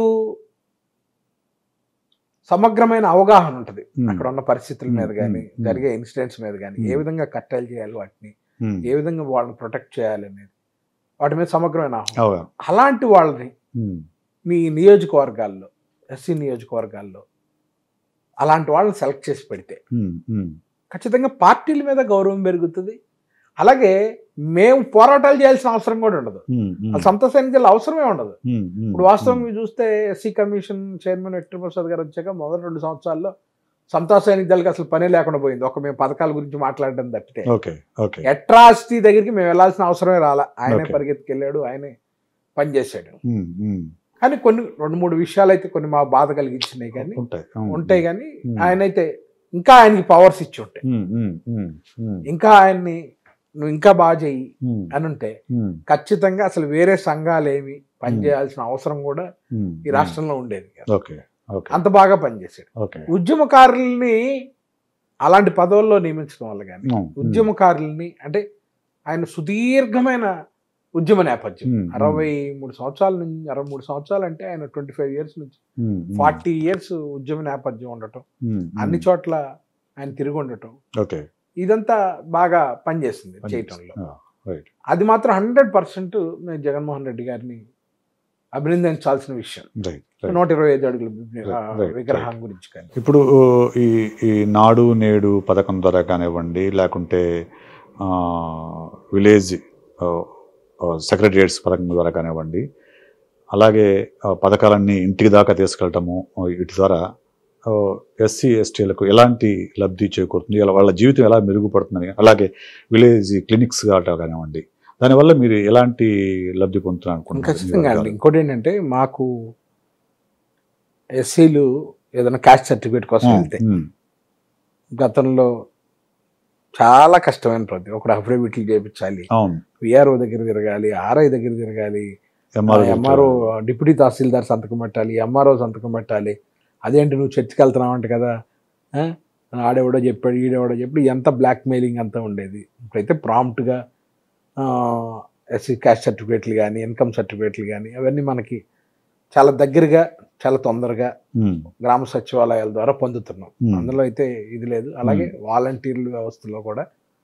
సమగ్రమైన అవగాహన ఉంటుంది Hmm. అక్కడ ఉన్న పరిస్థితుల మీద Hmm. కానీ Hmm. జరిగే ఇన్సిడెంట్స్ మీద కానీ ఏ Hmm. విధంగా కట్టెలు చేయాలి వాటిని ఉమ్, ఏ విధంగా వాళ్ళని ప్రొటెక్ట్ చేయాలి అనేది వాటి మీద సమగ్రమైన అవగాహన. అవగాహన. అలాంటి వాళ్ళని ఉమ్, మీ నియోజకవర్గాల్లో ఎస్సీ నియోజకవర్గాల్లో అలాంటి వాళ్ళని సెలెక్ట్ చేసి పెడితే ఉమ్, ఉమ్, ఖచ్చితంగా పార్టీల మీద గౌరవం పెరుగుతుంది అలాగే మేము పోరాటాలు చేయాల్సిన అవసరం కూడా ఉండదు ఉమ్, ఉమ్, అసలు సంత సైనికులు అవసరమే ఉండదు ఉమ్, ఉమ్, ఇప్పుడు వాస్తవంగా చూస్తే SC commission chairman Vetri Prasad garu వచ్చాక మొదటి రెండు సంవత్సరాల్లో సంతా సైనిక దళకి అసలు పనే లేకుండా పోయింది ఒక మేము పథకాల గురించి మాట్లాడడం తప్పితే ఓకే ఓకే అట్రాసిటీ దగ్గరికి మేము వెళ్ళాల్సిన అవసరమే రాలా ఆయనే Okay. పరిగెత్తుకెళ్ళాడు ఆయనే పనిచేశాడు ఉమ్, ఉమ్, కానీ కొన్ని రెండు మూడు విషయాలు అయితే కొన్ని మా బాధ కలిగించినాయి కానీ ఉంటాయి అవును. ఉంటాయి కానీ Hmm. ఆయన అయితే ఇంకా ఆయనకి పవర్స్ ఇచ్చి ఉంటాయి ఉమ్, ఉమ్, ఉమ్, ఉమ్, ఇంకా ఆయన్ని నువ్వు ఇంకా బాగా చెయ్యి ఉమ్, అని ఉంటే ఉమ్, ఖచ్చితంగా అసలు వేరే సంఘాలు ఏమి పనిచేయాల్సిన అవసరం కూడా ఉమ్, ఈ రాష్ట్రంలో ఉండేది కాదు. ఓకే ఓకే అంత బాగా పనిచేశాడు ఓకే ఉద్యమకారుల్ని అలాంటి పదవుల్లో నియమించడం వల్ల కానీ ఉమ్, ఉద్యమకారుల్ని అంటే ఆయన సుదీర్ఘమైన ఉద్యమ నేపథ్యం ఉమ్, అరవై మూడు సంవత్సరాల నుంచి అరవై మూడు సంవత్సరాలు అంటే ఆయన ట్వంటీ ఫైవ్ ఇయర్స్ నుంచి ఉమ్, ఉమ్, ఫార్టీ ఇయర్స్ ఉద్యమ నేపథ్యం ఉండటం ఉమ్, అన్ని ఉమ్, చోట్ల ఆయన తిరిగి ఉండటం ఓకే ఇదంతా బాగా పనిచేస్తుంది చేయటంలో ఆ, రైట్ అది మాత్రం హండ్రెడ్ పర్సెంట్ నేను జగన్మోహన్ రెడ్డి గారిని అభినందించాల్సిన విషయం రైట్ రైట్ నూట ఇరవై ఐదు అడుగుల ఆ, Right, విగ్రహం గురించి కానీ ఇప్పుడు ఈ ఈ నాడు నేడు పథకం ద్వారా కానివ్వండి లేకుంటే ఆ, విలేజ్ సెక్రటరియట్స్ పథకం ద్వారా కానివ్వండి అలాగే ఆ, పథకాలన్నీ ఇంటికి దాకా తీసుకెళ్ళటము ఆ, వీటి ద్వారా ఎస్సీ ఎస్టీలకు ఎలాంటి లబ్ధి చేకూరుతుంది ఇలా వాళ్ళ జీవితం ఎలా మెరుగుపడుతుందని అలాగే విలేజ్ క్లినిక్స్ కానివ్వండి దానివల్ల మీరు ఎలాంటి లబ్ధి పొందుతున్నారు ఖచ్చితంగా అండి ఇంకోటి ఏంటంటే మాకు ఎస్సీలు ఏదైనా క్యాస్ట్ సర్టిఫికేట్ కోసం వెళ్తే గతంలో చాలా కష్టమైన ప్రతి ఒకటి అఫిడవిట్లు చేయించాలి అవును విఆర్ఓ దగ్గర తిరగాలి ఆర్ఐ దగ్గర తిరగాలి ఎంఆర్ఓ ఎంఆర్ఓ డిప్యూటీ తహసీల్దార్ సంతకం పెట్టాలి ఎంఆర్ఓ సంతకం పెట్టాలి అదేంటి నువ్వు చర్చికి వెళ్తున్నావు అంట కదా ఆ? ఆడెవడో చెప్పాడు ఈడెవడో చెప్పాడు ఎంత బ్లాక్ మెయిలింగ్ అంతా ఉండేది ఇప్పుడైతే ప్రాంప్ట్గా ఎస్సీ క్యాస్ట్ సర్టిఫికేట్లు కానీ ఇన్కమ్ సర్టిఫికేట్లు కానీ అవన్నీ మనకి చాలా దగ్గరగా చాలా తొందరగా ఉమ్, గ్రామ సచివాలయాల ద్వారా పొందుతున్నాం ఉమ్. అందులో అయితే ఇది లేదు అలాగే వాలంటీర్ల వ్యవస్థలో కూడా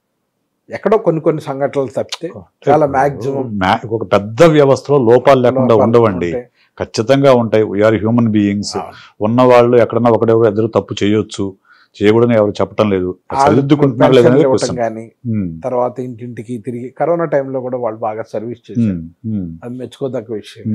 ఎక్కడో కొన్ని కొన్ని సంఘటనలు తప్పితే చాలా maximum. మ్యా- ఒక పెద్ద వ్యవస్థలో లోపాలు లేకుండా ఉండవండి ఉంటే- ఖచ్చితంగా ఉంటాయి వీఆర్ హ్యూమన్ బీయింగ్స్ అవును. ఉన్న వాళ్ళు ఎక్కడన్నా ఒకడెవరు ఇద్దరు తప్పు చేయొచ్చు చేయకూడదని ఎవరు చెప్పటం లేదు వాళ్ళు సరిదిద్దుకుంటున్నారు లేదనేది పెన్షన్లు ఇవ్వటం క్వశ్చన్ కానీ తర్వాత ఇంటింటికి తిరిగి కరోనా టైంలో కూడా వాళ్ళు బాగా సర్వీస్ చేశారు అది మెచ్చుకోదగ్గ విషయం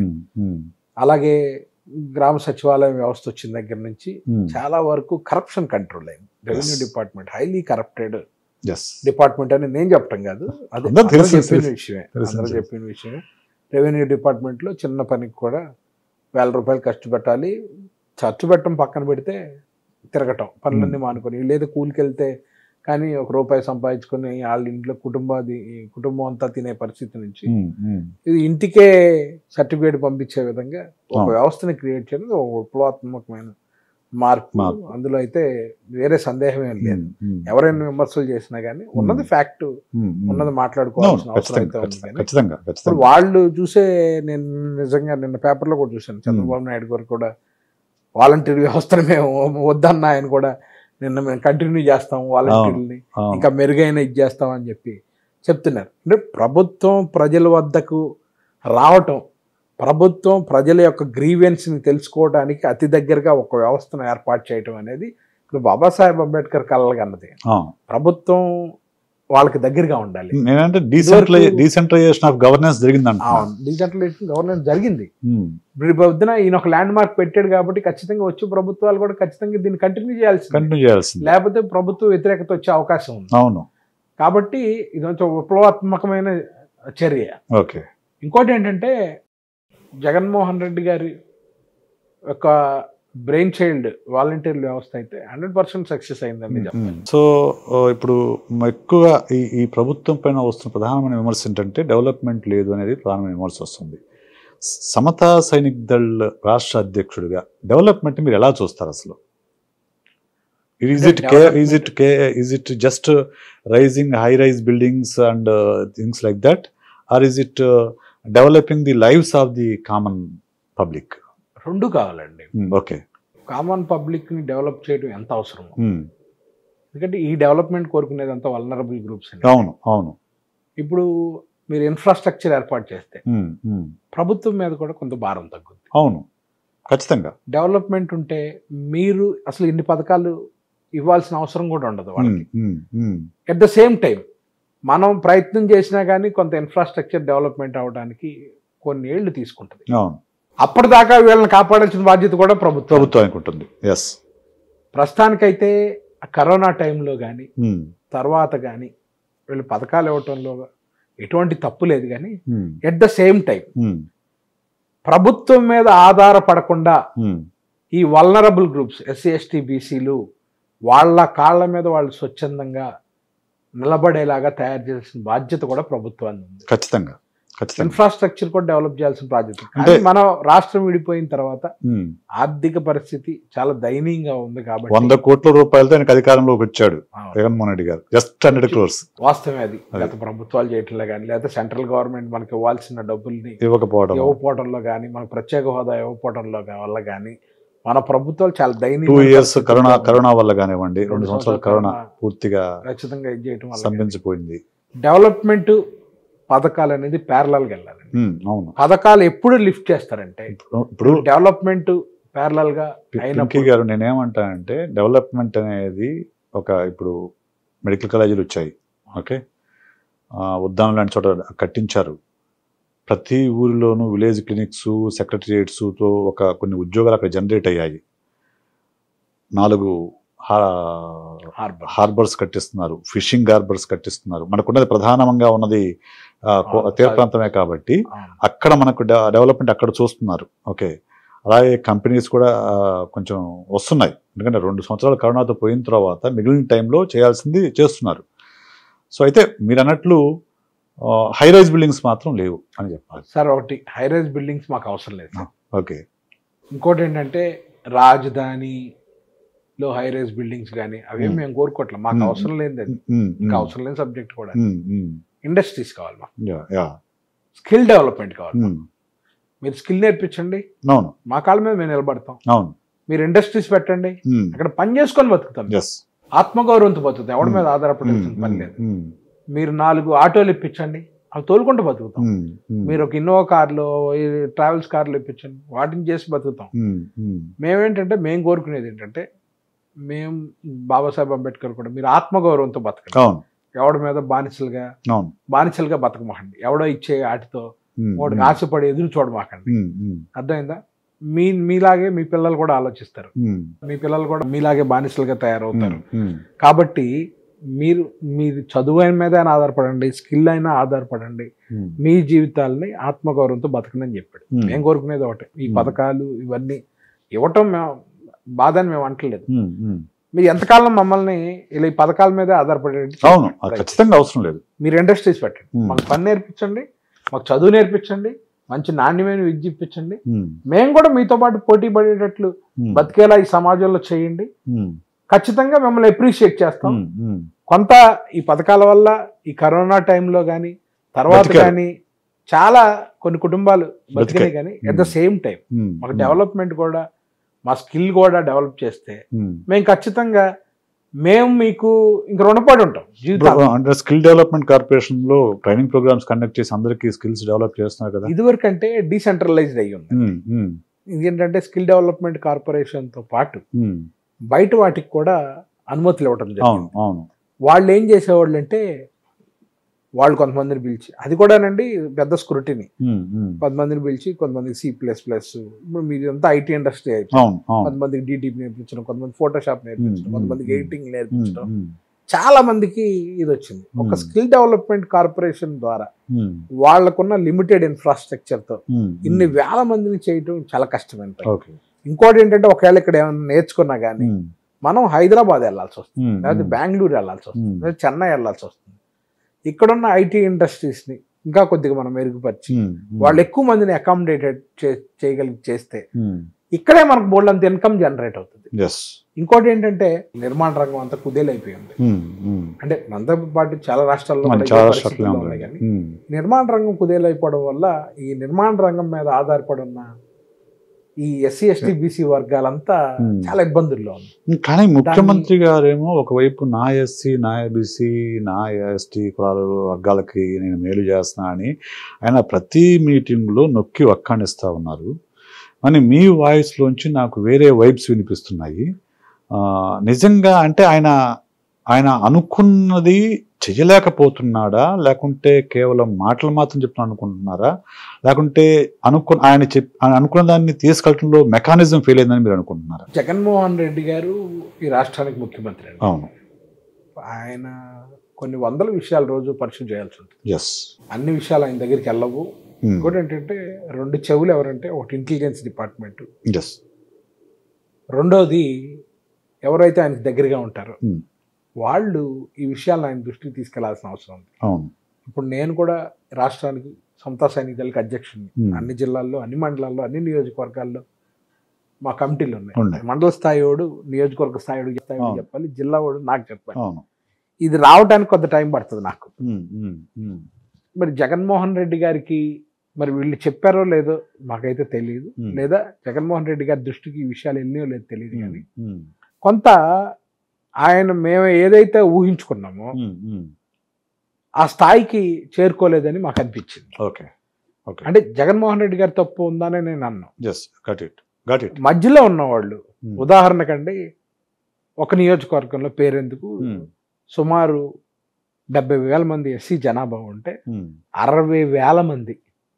అలాగే గ్రామ సచివాలయం వ్యవస్థ వచ్చిన దగ్గర నుంచి చాలా వరకు కరప్షన్ కంట్రోల్ అయింది revenue Yes. Department highly corrupted yes department అని నేను చెప్పటం కాదు అది అందరూ అందరూ తెలుసు, చెప్పిన తెలుసు. విషయమే తెలుసు, అందరూ తెలుసు. చెప్పిన విషయమే రెవెన్యూ డిపార్ట్మెంట్లో చిన్న పనికి కూడా వేల రూపాయలు ఖర్చు పెట్టాలి ఖర్చు పెట్టడం పక్కన పెడితే తిరగటం పనులన్నీ మానుకొని లేదా కూలికి వెళ్తే కానీ ఒక రూపాయి సంపాదించుకొని వాళ్ళ ఇంట్లో కుటుంబాది కుటుంబం అంతా తినే పరిస్థితి నుంచి ఇది ఇంటికే సర్టిఫికేట్ పంపించే విధంగా ఒక అవును. వ్యవస్థని క్రియేట్ చేయడం ఒక విప్లవాత్మకమైన మార్పు మార్పు. అందులో అయితే వేరే సందేహం ఏం లేదు ఎవరైనా విమర్శలు చేసినా కానీ ఉన్నది ఫ్యాక్ట్ ఉన్నది మాట్లాడుకోవాల్సిన అవసరం అయితే ఉంది కానీ ఖచ్చితంగా ఇప్పుడు ఖచ్చితంగా వాళ్ళు చూసే నేను నిజంగా నిన్న పేపర్లో కూడా చూశాను చంద్రబాబు నాయుడు గారు కూడా వాలంటీర్ వ్యవస్థను మేము వద్దన్న ఆయన కూడా నిన్న మేము కంటిన్యూ చేస్తాం వాలంటీర్ని అవును. ఇంకా మెరుగైన ఇది చేస్తాం అని చెప్పి చెప్తున్నారు అంటే ప్రభుత్వం ప్రజల వద్దకు రావటం ప్రభుత్వం ప్రజల యొక్క గ్రీవెన్స్ని తెలుసుకోవడానికి అతి దగ్గరగా ఒక వ్యవస్థను ఏర్పాటు చేయటం అనేది ఇప్పుడు బాబాసాహెబ్ అంబేద్కర్ కలలుగా అన్నది అవును. ప్రభుత్వం వాళ్ళకి దగ్గరగా ఉండాలి నేనంటే డీసెంట్రలై డీసెంట్రలైజేషన్ ఆఫ్ గవర్నెన్స్ జరిగిందంట డీసెంట్రలైజేషన్ గవర్నెన్స్ జరిగింది ఇప్పుడు ఈ పొద్దున ఈయన ఒక ల్యాండ్ మార్క్ పెట్టాడు కాబట్టి ఖచ్చితంగా వచ్చే ప్రభుత్వాలు కూడా ఖచ్చితంగా దీన్ని కంటిన్యూ చేయాల్సింది కంటిన్యూ చేయాల్సింది లేకపోతే ప్రభుత్వ వ్యతిరేకత వచ్చే అవకాశం ఉంది అవును కాబట్టి ఇది కొంచెం విప్లవాత్మకమైన చర్య ఓకే ఇంకోటి ఏంటంటే జగన్మోహన్ రెడ్డి గారి యొక్క బ్రెయిన్ చైల్డ్ వాలంటీర్ వ్యవస్థ అయితే హండ్రెడ్ పర్సెంట్ సక్సెస్ అయిందండి చెప్పాలి. సో ఆ, ఇప్పుడు మ- ఎక్కువగా ఈ ఈ ప్రభుత్వం పైన వస్తున్న ప్రధానమైన విమర్శ ఏంటంటే డెవలప్మెంట్ లేదు అనేది ప్రధానమైన విమర్శ వస్తుంది సమతా సైనిక్ దళ్ రాష్ట్ర అధ్యక్షుడిగా డెవలప్మెంట్ మీరు ఎలా చూస్తారు అసలు is it okay is it okay is it just rising high rise buildings and things like that or is it developing the lives of the common public రెండు కావాలండి ఓకే కామన్ పబ్లిక్ ని డెవలప్ చేయడం ఎంత అవసరం ఎందుకంటే ఈ డెవలప్మెంట్ కోరుకునేది అంతా వలనరబుల్ గ్రూప్స్ అండి అవును అవును ఇప్పుడు మీరు ఇన్ఫ్రాస్ట్రక్చర్ ఏర్పాటు చేస్తే ఉమ్, ఉమ్. ప్రభుత్వం మీద కూడా కొంత భారం తగ్గుద్ది అవును ఖచ్చితంగా డెవలప్మెంట్ ఉంటే మీరు అసలు ఇన్ని పథకాలు ఇవ్వాల్సిన అవసరం కూడా ఉండదు వాళ్ళకి um, um, um. At the same time మనం ప్రయత్నం చేసినా కానీ కొంత ఇన్ఫ్రాస్ట్రక్చర్ డెవలప్మెంట్ అవడానికి కొన్ని ఏళ్ళు తీసుకుంటుంది అవును అప్పటిదాకా వీళ్ళని కాపాడాల్సిన బాధ్యత కూడా ప్రభుత్వం ప్రభుత్వానికి ఉంటుంది ఎస్ ప్రస్తుతానికైతే ఆ కరోనా టైంలో కానీ తర్వాత కానీ వీళ్ళు పథకాలు ఇవ్వటంలో ఎటువంటి తప్పు లేదు కానీ ఎట్ ద సేమ్ టైం ప్రభుత్వం మీద ఆధారపడకుండా ఈ వల్నరబుల్ గ్రూప్స్ ఎస్సీ ఎస్టీ బీసీలు వాళ్ళ కాళ్ళ మీద వాళ్ళు స్వచ్ఛందంగా నిలబడేలాగా తయారు చేయాల్సిన బాధ్యత కూడా ప్రభుత్వాన్ని ఉంది ఖచ్చితంగా ఖచ్చితంగా ఇన్ఫ్రాస్ట్రక్చర్ కూడా డెవలప్ చేయాల్సిన బాధ్యత కానీ అంటే- మన రాష్ట్రం విడిపోయిన తర్వాత ఉమ్. ఆర్థిక పరిస్థితి చాలా దయనీయంగా ఉంది కాబట్టి వంద కోట్ల రూపాయలతో ఆయనకు అధికారంలోకి వచ్చాడు ఆ, జగన్మోహన్ రెడ్డి గారు జస్ట్ హండ్రెడ్ క్రోర్స్ వాస్తవమే అది అది. గత ప్రభుత్వాలు చేయటంలో కానీ లేదా సెంట్రల్ గవర్నమెంట్ మనకి ఇవ్వాల్సిన డబ్బుల్ని ఇవ్వకపోవడం ఇవ్వకపోవడంలో కానీ మనకు ప్రత్యేక హోదా ఇవ్వకపోవడంలో గా- వల్ల కానీ మన ప్రభుత్వాలు చాలా టూ దయనీయ ఇయర్స్ కరోనా కరోనా వల్ల కానివ్వండి రెండు సంవత్సరాలు కరోనా పూర్తిగా ఖచ్చితంగా ఇది చేయటం వల్ల స్తంభించిపోయింది డెవలప్మెంట్ పథకాలు అనేది ప్యారలల్ గా వెళ్ళాలి ఉమ్, అవును పథకాలు ఎప్పుడు లిఫ్ట్ చేస్తారంటే ఇప్పుడు- ఇప్పుడు డెవలప్మెంట్ ప్యారలల్ గా పింకీ అయినప్పుడు గారు నేనేమంటానంటే డెవలప్మెంట్ అనేది ఒక ఇప్పుడు మెడికల్ కాలేజీలు వచ్చాయి ఓకే ఆ, ఉద్దానం లాంటి చోట కట్టించారు ప్రతి ఊరిలోనూ విలేజ్ క్లినిక్స్ సెక్రటరియేట్స్తో ఒక కొన్ని ఉద్యోగాలు అక్కడ జనరేట్ అయ్యాయి నాలుగు హా- హార్బర్ హార్బర్స్ కట్టిస్తున్నారు ఫిషింగ్ హార్బర్స్ కట్టిస్తున్నారు మనకున్నది ప్రధానంగా ఉన్నది ఆ, కో- ఆ, తీర ప్రాంతమే కాబట్టి అక్కడ మనకు డె- డెవలప్మెంట్ అక్కడ చూస్తున్నారు ఓకే అలాగే కంపెనీస్ కూడా ఆ, కొంచెం వస్తున్నాయి ఎందుకంటే రెండు సంవత్సరాలు కరోనాతో పోయిన తర్వాత మిగిలిన టైంలో చేయాల్సింది చేస్తున్నారు సో అయితే మీరు అన్నట్లు హై రైజ్ బిల్డింగ్స్ మాత్రం లేవు అని చెప్పాలి సార్ ఒకటి హై రైజ్ బిల్డింగ్స్ మాకు అవసరం లేదు సార్. ఓకే ఇంకోటి ఏంటంటే రాజధానిలో హై రైజ్ బిల్డింగ్స్ కానీ అవి Hmm. మేము కోరుకోవట్లేదు మాకు Hmm. అవసరం లేనిది అది ఉమ్, ఇంకా ఉమ్, అవసరం లేని సబ్జెక్ట్ కూడా ఉమ్, ఉమ్, ఇండస్ట్రీస్ కావాలి మాకు యా, యా, స్కిల్ డెవలప్మెంట్ కావాలి ఉమ్, మీరు స్కిల్ నేర్పించండి అవును మా కాళ్ళ మీద మేము నిలబడతాం అవును మీరు ఇండస్ట్రీస్ పెట్టండి అక్కడ పని చేసుకొని బతుకుతాం ఎస్ ఆత్మగౌరవంతో బతుకుతాం ఎవడి మీద ఆధారపడాల్సిన పని లేదు మీరు నాలుగు ఆటోలు ఇప్పించండి అవి తోలుకుంటూ బతుకుతాం మీరు ఒక ఇన్నోవా కార్లో ట్రావెల్స్ కార్లు ఇప్పించండి వాటిని చేసి బతుకుతాం మేమేంటంటే మేము కోరుకునేది ఏంటంటే మేము బాబాసాహెబ్ అంబేద్కర్ కూడా మీరు ఆత్మగౌరవంతో బతకండి అవును ఎవడి మీద బానిసలుగా అవును బానిసలుగా బతకమాకండి ఎవడో ఇచ్చే వాటితో ఉమ్, వాడికి ఆశపడి ఎదురు చూడమాకండి ఉమ్, ఉమ్, అర్థమైందా మీ మీలాగే మీ పిల్లలు కూడా ఆలోచిస్తారు ఉమ్, మీ పిల్లలు కూడా మీలాగే బానిసలుగా తయారవుతారు ఉమ్, కాబట్టి మీరు మీరు చదువు అయిన మీద అయినా ఆధారపడండి స్కిల్ అయినా ఆధారపడండి ఉమ్, మీ జీవితాలని ఆత్మగౌరవంతో బతకండి అని చెప్పాడు ఉమ్, మేము కోరుకునేది ఒకటే ఈ Hmm. పథకాలు ఇవన్నీ ఇవ్వటం మేము బాధ అని మేము అంటలేదు ఉమ్, ఉమ్. మీరు ఎంతకాలం మమ్మల్ని ఇలా ఈ పథకాల మీదే ఆధారపడేది అవును అది ఖచ్చితంగా అవసరం లేదు మీరు ఇండస్ట్రీస్ పెట్టండి Hmm. మాకు పని నేర్పించండి మాకు చదువు నేర్పించండి మంచి నాణ్యమైన విద్య ఇప్పించండి ఉమ్, మేము కూడా మీతో పాటు పోటీ పడేటట్లు ఉమ్, బతికేలా ఈ సమాజంలో చేయండి ఉమ్, ఖచ్చితంగా మిమ్మల్ని అప్రిషియేట్ చేస్తాం ఉమ్, ఉమ్, కొంత ఈ పథకాల వల్ల ఈ కరోనా టైంలో కానీ తర్వాత బతికారు. కానీ చాలా కొన్ని కుటుంబాలు బతికినాయి బతికాయి. కానీ at the same time um, మాకు డెవలప్మెంట్ కూడా మా స్కిల్ కూడా డెవలప్ చేస్తే ఉమ్. మేము ఖచ్చితంగా మేము మీకు ఇంక రుణపడి ఉంటాం ఇప్పుడు జీవితం అంటే స్కిల్ డెవలప్మెంట్ కార్పొరేషన్ లో ట్రైనింగ్ ప్రోగ్రామ్స్ కండక్ట్ చేసి అందరికి స్కిల్స్ డెవలప్ చేస్తున్నారు కదా ఇదివరకు అంటే డీసెంట్రలైజ్డ్ అయ్యి ఉంది ఉమ్, ఉమ్, ఏంటంటే స్కిల్ డెవలప్మెంట్ కార్పొరేషన్ తో పాటు ఉమ్. బయట వాటికి కూడా అనుమతులు ఇవ్వడం అవును జరిగింది అవును వాళ్ళు ఏం చేసేవాళ్ళు అంటే వాళ్ళు కొంతమందిని పిలిచి అది కూడానండి పెద్ద స్క్రూటిని ఉమ్, ఉమ్. కొంతమందిని పిలిచి కొంతమందికి సి ప్లస్ ప్లస్ ఇప్పుడు మీరు అంతా ఐటీ ఇండస్ట్రీ అయిపోయింది అవును అవును కొంతమందికి డిటిపి నేర్పించడం కొంతమంది ఫోటోషాప్ నేర్పించడం Hmm, కొంతమందికి hmm, ఎడిటింగ్ ఉమ్, నేర్పించడం ఉమ్, చాలా మందికి ఇది వచ్చింది ఒక Hmm. స్కిల్ డెవలప్మెంట్ కార్పొరేషన్ ద్వారా ఉమ్, వాళ్ళకున్న లిమిటెడ్ ఇన్ఫ్రాస్ట్రక్చర్ తో ఉమ్, ఇన్ని ఉమ్. వేల మందిని చేయటం చాలా కష్టమైన పని ఓకే ఇంకోటి ఏంటంటే ఒకవేళ ఇక్కడ ఏమైనా నేర్చుకున్నా కానీ ఉమ్, మనం హైదరాబాద్ వెళ్ళాల్సి వస్తుంది ఉమ్, లేకపోతే ఉమ్, బెంగళూరు వెళ్ళాల్సి వస్తుంది ఉమ్, లేదా చెన్నై వెళ్ళాల్సి వస్తుంది ఇక్కడున్న ఐటీ ఇండస్ట్రీస్ ని ఇంకా కొద్దిగా మనం మెరుగుపరిచి ఉమ్, ఉమ్, వాళ్ళు ఎక్కువ మందిని అకామిడేటెడ్ చేయగలిగి చేస్తే ఉమ్, ఇక్కడే మనకు బోల్డ్ అంత ఇన్కమ్ జనరేట్ అవుతుంది yes. ఇంకోటి ఏంటంటే నిర్మాణ రంగం అంతా కుదేలైపోయింది ఉమ్, ఉమ్. అంటే మనతో పాటు చాలా రాష్ట్రాల్లో మన కూడా ఇదే చాలా పరిస్థితులు షార్ట్లే ఉన్నాయి ఉంది కానీ ఉమ్, నిర్మాణ రంగం కుదేలైపోవడం వల్ల ఈ నిర్మాణ రంగం మీద ఆధారపడి ఉన్న ఈ ఎస్సీ ఎస్టీ బీసీ వర్గాలంతా Hmm. చాలా ఇబ్బందుల్లో ఉంది కానీ ముఖ్యమంత్రి గారేమో ఒకవైపు నా ఎస్సీ నా బీసీ నా ఎస్టీ కులాలు వర్గాలకి నేను మేలు చేస్తున్నా అని ఆయన ప్రతి మీటింగ్లో నొక్కి వక్కాణిస్తూ ఉన్నారు అని మీ వాయిస్లోంచి నాకు వేరే వైబ్స్ వినిపిస్తున్నాయి ఆ, నిజంగా అంటే ఆయన ఆయన అనుకున్నది చేయలేకపోతున్నాడా లేకుంటే కేవలం మాటలు మాత్రం చెప్తున్నా అనుకుంటున్నారా లేకుంటే అనుకు ఆయన చెప్ ఆయన అనుకున్న దాన్ని తీసుకెళ్ళడంలో మెకానిజం ఫెయిల్ అయిందని మీరు అనుకుంటున్నారా జగన్మోహన్ రెడ్డి గారు ఈ రాష్ట్రానికి ముఖ్యమంత్రి అండి అవును ఆయన కొన్ని వందల విషయాలు రోజు పరిశీలి చేయాల్సి ఉంటుంది ఎస్ అన్ని విషయాలు ఆయన దగ్గరికి వెళ్ళవు ఇంకోటి ఏంటంటే రెండు చెవులు ఎవరంటే ఒకటి ఇంటెలిజెన్స్ డిపార్ట్మెంట్ ఎస్ రెండోది ఎవరైతే ఆయనకి దగ్గరగా ఉంటారో Hmm. వాళ్ళు ఈ విషయాలను ఆయన దృష్టికి తీసుకెళ్లాల్సిన అవసరం ఉంది అవును ఇప్పుడు నేను కూడా రాష్ట్రానికి సమతా సైనిక దళకి అధ్యక్షుడిని Hmm. అన్ని జిల్లాల్లో అన్ని మండలాల్లో అన్ని నియోజకవర్గాల్లో మా కమిటీలు ఉన్నాయి ఉన్నాయి. మండల స్థాయి వాడు నియోజకవర్గ స్థాయి వాడు స్థాయి వాడు అవును. చెప్పాలి జిల్లా వాడు నాకు చెప్పాలి అవును ఇది రావడానికి కొంత టైం పడుతుంది నాకు ఉమ్, ఉమ్, ఉమ్, మరి జగన్మోహన్ రెడ్డి గారికి మరి వీళ్ళు చెప్పారో లేదో మాకైతే తెలియదు Hmm. లేదా జగన్మోహన్ రెడ్డి గారి దృష్టికి ఈ విషయాలు ఎన్నో లేదో తెలియదు ఉమ్, కానీ ఉమ్, కొంత ఆయన మేము ఏదైతే ఊహించుకున్నామో ఉమ్, ఉమ్. ఆ స్థాయికి చేరుకోలేదని మాకు అనిపించింది ఓకే ఓకే అంటే జగన్మోహన్ రెడ్డి గారి తప్పు ఉందని నేను అన్నాను yes got it got it మధ్యలో ఉన్నవాళ్ళు ఉదాహరణకండి ఒక నియోజకవర్గంలో పేరెందుకు సుమారు డెబ్బై వేల మంది ఎస్సీ జనాభా ఉంటే అరవై వేల మంది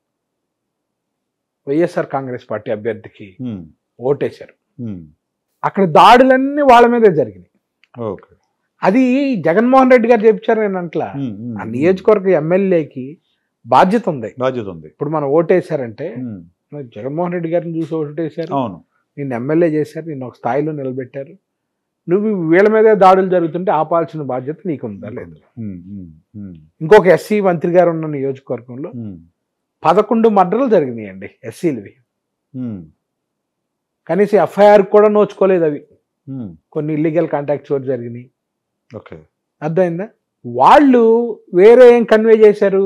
వైఎస్ఆర్ కాంగ్రెస్ పార్టీ అభ్యర్థికి ఓటేశారు అక్కడ దాడులన్నీ వాళ్ళ మీదే జరిగినాయి ఓకే అది జగన్మోహన్ రెడ్డి గారు చెప్తారు నేను అంట్లా ఆ నియోజకవర్గ ఎమ్మెల్యేకి బాధ్యత ఉంది బాధ్యత ఉంది ఇప్పుడు మనం ఓటేశారంటే ఉమ్, మరి జగన్మోహన్ రెడ్డి గారిని చూసి ఓటేశారు అవును నిన్ను ఎమ్మెల్యే చేశారు నిన్ను ఒక స్థాయిలో నిలబెట్టారు నువ్వు వీళ్ళ మీదే దాడులు జరుగుతుంటే ఆపాల్సిన బాధ్యత నీకు ఉందా లేదు ఉమ్, ఉమ్, ఉమ్, ఇంకొక ఎస్సీ మంత్రి గారు ఉన్న నియోజకవర్గంలో ఉమ్, పదకొండు మర్డర్లు జరిగినాయండి ఎస్సీలవి ఉమ్, కనీసం ఎఫ్ఐఆర్ కూడా నోచుకోలేదు అవి ఉమ్, కొన్ని ఇల్లీగల్ కాంటాక్ట్స్ కూడా జరిగినాయి ఓకే అర్థమైందా వాళ్ళు వేరే ఏం కన్వే చేశారు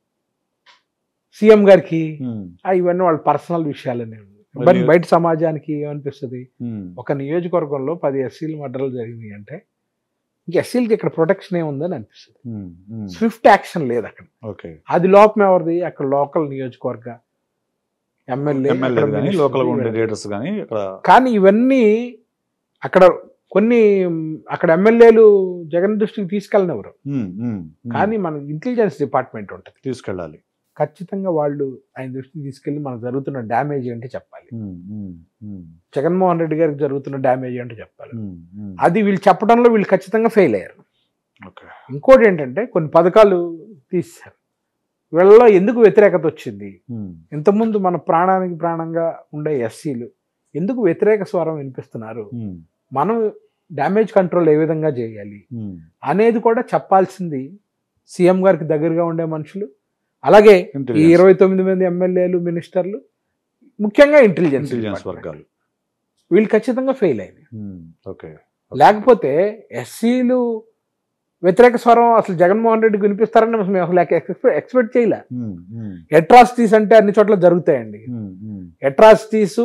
సీఎం గారికి ఉమ్, ఆ, ఇవన్నీ వాళ్ళ పర్సనల్ విషయాలనే మరి- బట్ బయట సమాజానికి ఏమనిపిస్తుంది ఉమ్, ఒక నియోజకవర్గంలో పది ఎస్సీలు మర్డర్లు జరిగినాయి అంటే ఇంక ఎస్సీలకి ఇక్కడ ప్రొటెక్షన్ ఏముందని అనిపిస్తుంది ఉమ్, ఉమ్, స్విఫ్ట్ యాక్షన్ లేదు అక్కడ ఓకే అది లోపం ఎవరిది అక్కడ లోకల్ నియోజకవర్గ ఎమ్మెల్యే ఎమ్మెల్యే అక్కడ కానీ మినిస్టర్ లోకల్ ఉండే వీళ్ళు. లీడర్స్ కానీ అక్కడ కానీ ఇవన్నీ అక్కడ కొన్ని మ్, అక్కడ ఎమ్మెల్యేలు జగన్ దృష్టికి తీసుకెళ్ళనివ్వరు ఉమ్, ఉమ్, ఉమ్, కానీ మన ఇంటెలిజెన్స్ డిపార్ట్మెంట్ ఉంటుంది తీసుకెళ్ళాలి ఖచ్చితంగా వాళ్ళు ఆయన దృష్టికి తీసుకెళ్ళి మనకు జరుగుతున్న డ్యామేజ్ ఏంటి చెప్పాలి ఉమ్, ఉమ్, ఉమ్, జగన్మోహన్ రెడ్డి గారికి జరుగుతున్న డ్యామేజ్ ఏంటో చెప్పాలి ఉమ్, ఉమ్, అది వీళ్ళు చెప్పడంలో వీళ్ళు ఖచ్చితంగా ఫెయిల్ అయ్యారు ఓకే ఇంకోటి ఏంటంటే కొన్ని పథకాలు తీశారు వీళ్ళలో ఎందుకు వ్యతిరేకత వచ్చింది ఉమ్, ఇంతకుముందు మన ప్రాణానికి ప్రాణంగా ఉండే ఎస్సీలు ఎందుకు వ్యతిరేక స్వరం వినిపిస్తున్నారు ఉమ్, మనం డ్యామేజ్ కంట్రోల్ ఏ విధంగా చేయాలి ఉమ్, అనేది కూడా చెప్పాల్సింది సీఎం గారికి దగ్గరగా ఉండే మనుషులు అలాగే ఈ Intelligence. ఇరవై తొమ్మిది మంది ఎమ్మెల్యేలు మినిస్టర్లు ముఖ్యంగా ఇంటెలిజెన్స్ ఇంటెలిజెన్స్ డిపార్ట్మెంట్. వర్గాలు వీళ్ళు ఖచ్చితంగా ఫెయిల్ అయింది ఉమ్, ఓకే లేకపోతే ఎస్సీలు వ్యతిరేక స్వరం అసలు జగన్మోహన్ రెడ్డికి వినిపిస్తారని మేము అసలు ఎక్స్పెక్ట్ ఎక్స్పెక్ట్ చేయలే ఉమ్, ఉమ్, అట్రాసిటీస్ అంటే అన్ని చోట్ల జరుగుతాయండి ఉమ్, ఉమ్, అట్రాసిటీస్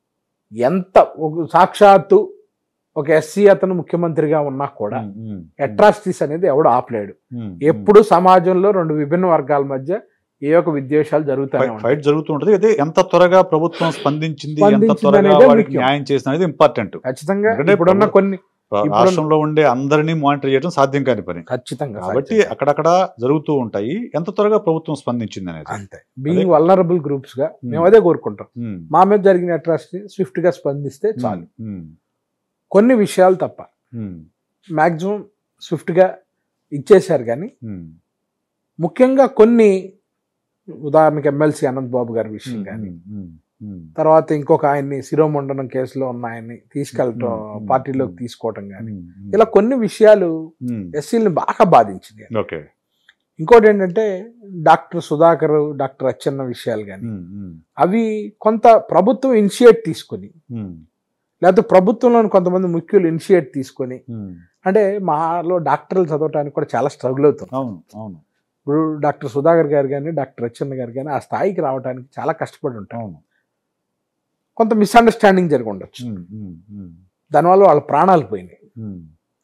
ఎంత ఒక సాక్షాత్తు ఒక ఎస్సీ అతను ముఖ్యమంత్రిగా ఉన్నా కూడా ఉమ్, ఉమ్, అట్రాసిటీస్ అనేది ఎవడు ఆపలేడు ఉమ్, ఎప్పుడు సమాజంలో రెండు విభిన్న వర్గాల మధ్య ఏ ఒక విద్వేషాలు జరుగుతానే ఫైట్- ఉంటాయి ఫైట్ జరుగుతూ ఉంటుంది అయితే ఎంత త్వరగా ప్రభుత్వం స్పందించింది ఎంత స్పందించింది త్వరగా అనేదే వాడికి ముఖ్యం. న్యాయం చేసిన అనేది ఇంపార్టెంట్ ఖచ్చితంగా ఎందుకంటే ఇప్పుడున్న ప్రభు- కొన్ని ఇప్పుడు- రాష్ట్రంలో ఉండే అందరినీ మానిటర్ చేయడం సాధ్యం కాని పని ఖచ్చితంగా కాబట్టి సాధ్యం. అక్కడక్కడ జరుగుతూ ఉంటాయి ఎంత త్వరగా ప్రభుత్వం స్పందించింది అనేది అంతే బీయింగ్ వల్నరబుల్ గ్రూప్స్ గా మేము అదే కోరుకుంటాం ఉమ్, మా మీద జరిగిన అట్రాసిటీ స్విఫ్ట్ గా స్పందిస్తే చాలు ఉమ్, కొన్ని విషయాలు తప్ప ఉమ్, మాక్సిమం స్విఫ్ట్ గా ఇచ్చేశారు కానీ ఉమ్, ముఖ్యంగా కొన్ని ఉదాహరణకి ఎమ్మెల్సీ అనంత్ బాబు గారి విషయం ఉమ్, కానీ ఉమ్, ఉమ్, తర్వాత ఇంకొక ఆయన్ని శిరోమండనం కేసులో ఉన్న ఆయన్ని తీసుకెళ్ళటం ఉమ్, ఉమ్, పార్టీలోకి ఉమ్. తీసుకోవటం కానీ ఉమ్, ఉమ్, ఇలా కొన్ని విషయాలు ఉమ్, ఎస్సీలను బాగా బాధించింది ఓకే ఇంకోటి ఏంటంటే డాక్టర్ సుధాకర్ డాక్టర్ అచ్చెన్న విషయాలు కానీ ఉమ్, ఉమ్, అవి కొంత ప్రభుత్వం ఇనిషియేట్ తీసుకుని ఉమ్, లేకపోతే ప్రభుత్వంలోని కొంతమంది ముఖ్యులు ఇనిషియేట్ తీసుకొని ఉమ్. అంటే మాలో డాక్టర్లు చదవడానికి కూడా చాలా స్ట్రగుల్ అవుతుంది అవును అవును ఇప్పుడు డాక్టర్ సుధాకర్ గారు కానీ డాక్టర్ రచన్న గారు కానీ ఆ స్థాయికి రావడానికి చాలా కష్టపడి ఉంటారు అవును కొంత మిస్అండర్స్టాండింగ్ జరిగి ఉండొచ్చు ఉమ్, ఉమ్, ఉమ్, దానివల్ల వాళ్ళ ప్రాణాలు పోయినాయి ఉమ్.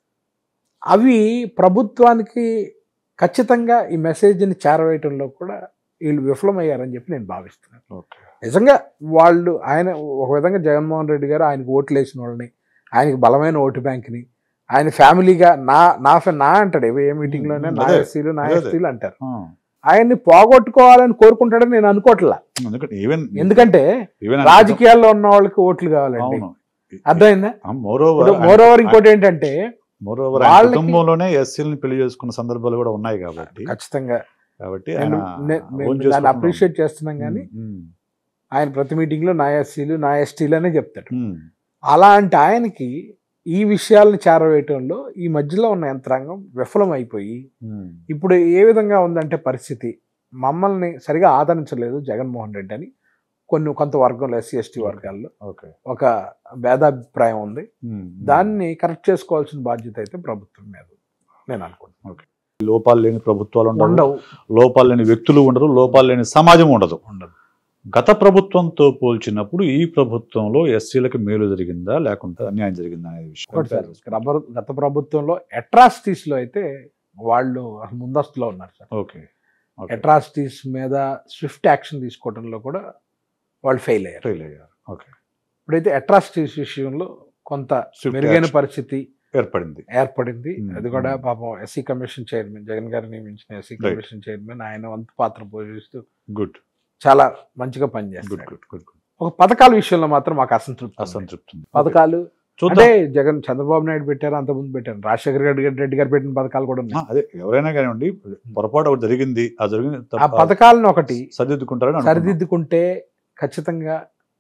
అవి ప్రభుత్వానికి ఖచ్చితంగా ఈ మెసేజ్ని చేరవేయటంలో కూడా వీళ్ళు విఫలమయ్యారని చెప్పి నేను భావిస్తున్నాను ఓకే నిజంగా వాళ్ళు ఆయన ఒక విధంగా జగన్మోహన్ రెడ్డి గారు ఆయనకు ఓట్లు వేసిన వాళ్ళని ఆయనకి బలమైన ఓటు బ్యాంక్ని ఆయన ఫ్యామిలీగా నా నా ఫ- నా అంటాడు ఏ మీటింగ్లోనే నా అదే. ఎస్సీలు నా అదే. ఎస్సీలు అంటారు ఆ. ఆయన్ని పోగొట్టుకోవాలని కోరుకుంటాడని నేను అనుకోవట్లా ఎందుకంటే ఈవెన్ ఎందుకంటే ఈవెన్ రాజకీయాల్లో ఉన్న వాళ్ళకి ఓట్లు కావాలండి అవును అర్థమైందా మోర్ ఇప్పుడు మోర్ ఓవర్ ఇంకోటి ఏంటంటే మోర్ ఓవర్ వాళ్ళకి- కుటుంబంలోనే ఎస్సీలను పెళ్లి చేసుకున్న సందర్భాలు కూడా ఉన్నాయి కాబట్టి ఖచ్చితంగా కాబట్టి నేను ఆయన నే- own మేము దాన్ని చేసుకుంటున్నాం. అప్రిషియేట్ చేస్తున్నాం కానీ ఉమ్, ఉమ్, ఆయన ప్రతి మీటింగ్లో నా ఎస్సీలు నా ఎస్టీలు అనే చెప్తాడు ఉమ్, అలాంటి ఆయనకి ఈ విషయాలను చేరవేయటంలో ఈ మధ్యలో ఉన్న యంత్రాంగం విఫలం అయిపోయి ఉమ్, ఇప్పుడు ఏ విధంగా ఉందంటే పరిస్థితి మమ్మల్ని సరిగా ఆదరించలేదు జగన్మోహన్ రెడ్డి అని కొన్ని కొంత వర్గంలో ఎస్సీ ఎస్టీ వర్గాల్లో ఓకే ఒక భేదాభిప్రాయం ఉంది ఉమ్, ఉమ్. దాన్ని కరెక్ట్ చేసుకోవాల్సిన బాధ్యత అయితే ప్రభుత్వం మీద నేను అనుకుంటున్నాను లోపాలు లేని ప్రభుత్వాలు ఉండవు ఉండవు లోపాలు లేని వ్యక్తులు ఉండరు లోపాలు లేని సమాజం ఉండదు ఉండదు గత ప్రభుత్వంతో పోల్చినప్పుడు ఈ ప్రభుత్వంలో ఎస్సీలకు మేలు జరిగిందా లేకుంటే అన్యాయం జరిగిందా అనే ఒకటి సార్ విషయం రబ్బర్ గత ప్రభుత్వంలో atrocities లో అయితే వాళ్ళు అసలు ముందస్తులో ఉన్నారు సార్ ఓకే ఓకే అట్రాసిటీస్ మీద స్విఫ్ట్ యాక్షన్ తీసుకోవడంలో కూడా వాళ్ళు ఫెయిల్ అయ్యారు ఫెయిల్ అయ్యారు ఓకే ఇప్పుడైతే అట్రాసిటీస్ విషయంలో కొంత Swift మెరుగైన action పరిస్థితి ఏర్పడింది ఏర్పడింది Hmm. అది కూడా Hmm. పాపం ఎస్సీ కమిషన్ చైర్మన్ జగన్ గారు నియమించిన ఎస్సీ Right. కమిషన్ చైర్మన్ ఆయన వంతు పాత్ర పోషిస్తూ గుడ్ చాలా మంచిగా గుడ్ పనిచేస్తారు గుడ్ గుడ్ గుడ్ ఒక పథకాల విషయంలో మాత్రం మాకు అసంతృప్తి ఉంది. అసంతృప్తి ఉంది. పథకాలు చూద్దాం అంటే జగన్ చంద్రబాబు నాయుడు పెట్టారు అంత ముందు పెట్టారు రాజశేఖర రెడ్డి గారు రెడ్డి గారు పెట్టిన పథకాలు కూడా ఆ, ఉన్నాయి అదే ఎవరైనా కానివ్వండి పొరపాటు ఒకటి జరిగింది ఆ జరిగింది ఆ తప్ప- పథకాలను ఒకటి సరిదిద్దుకుంటారని అనుకున్నాం. సరిదిద్దుకుంటే ఖచ్చితంగా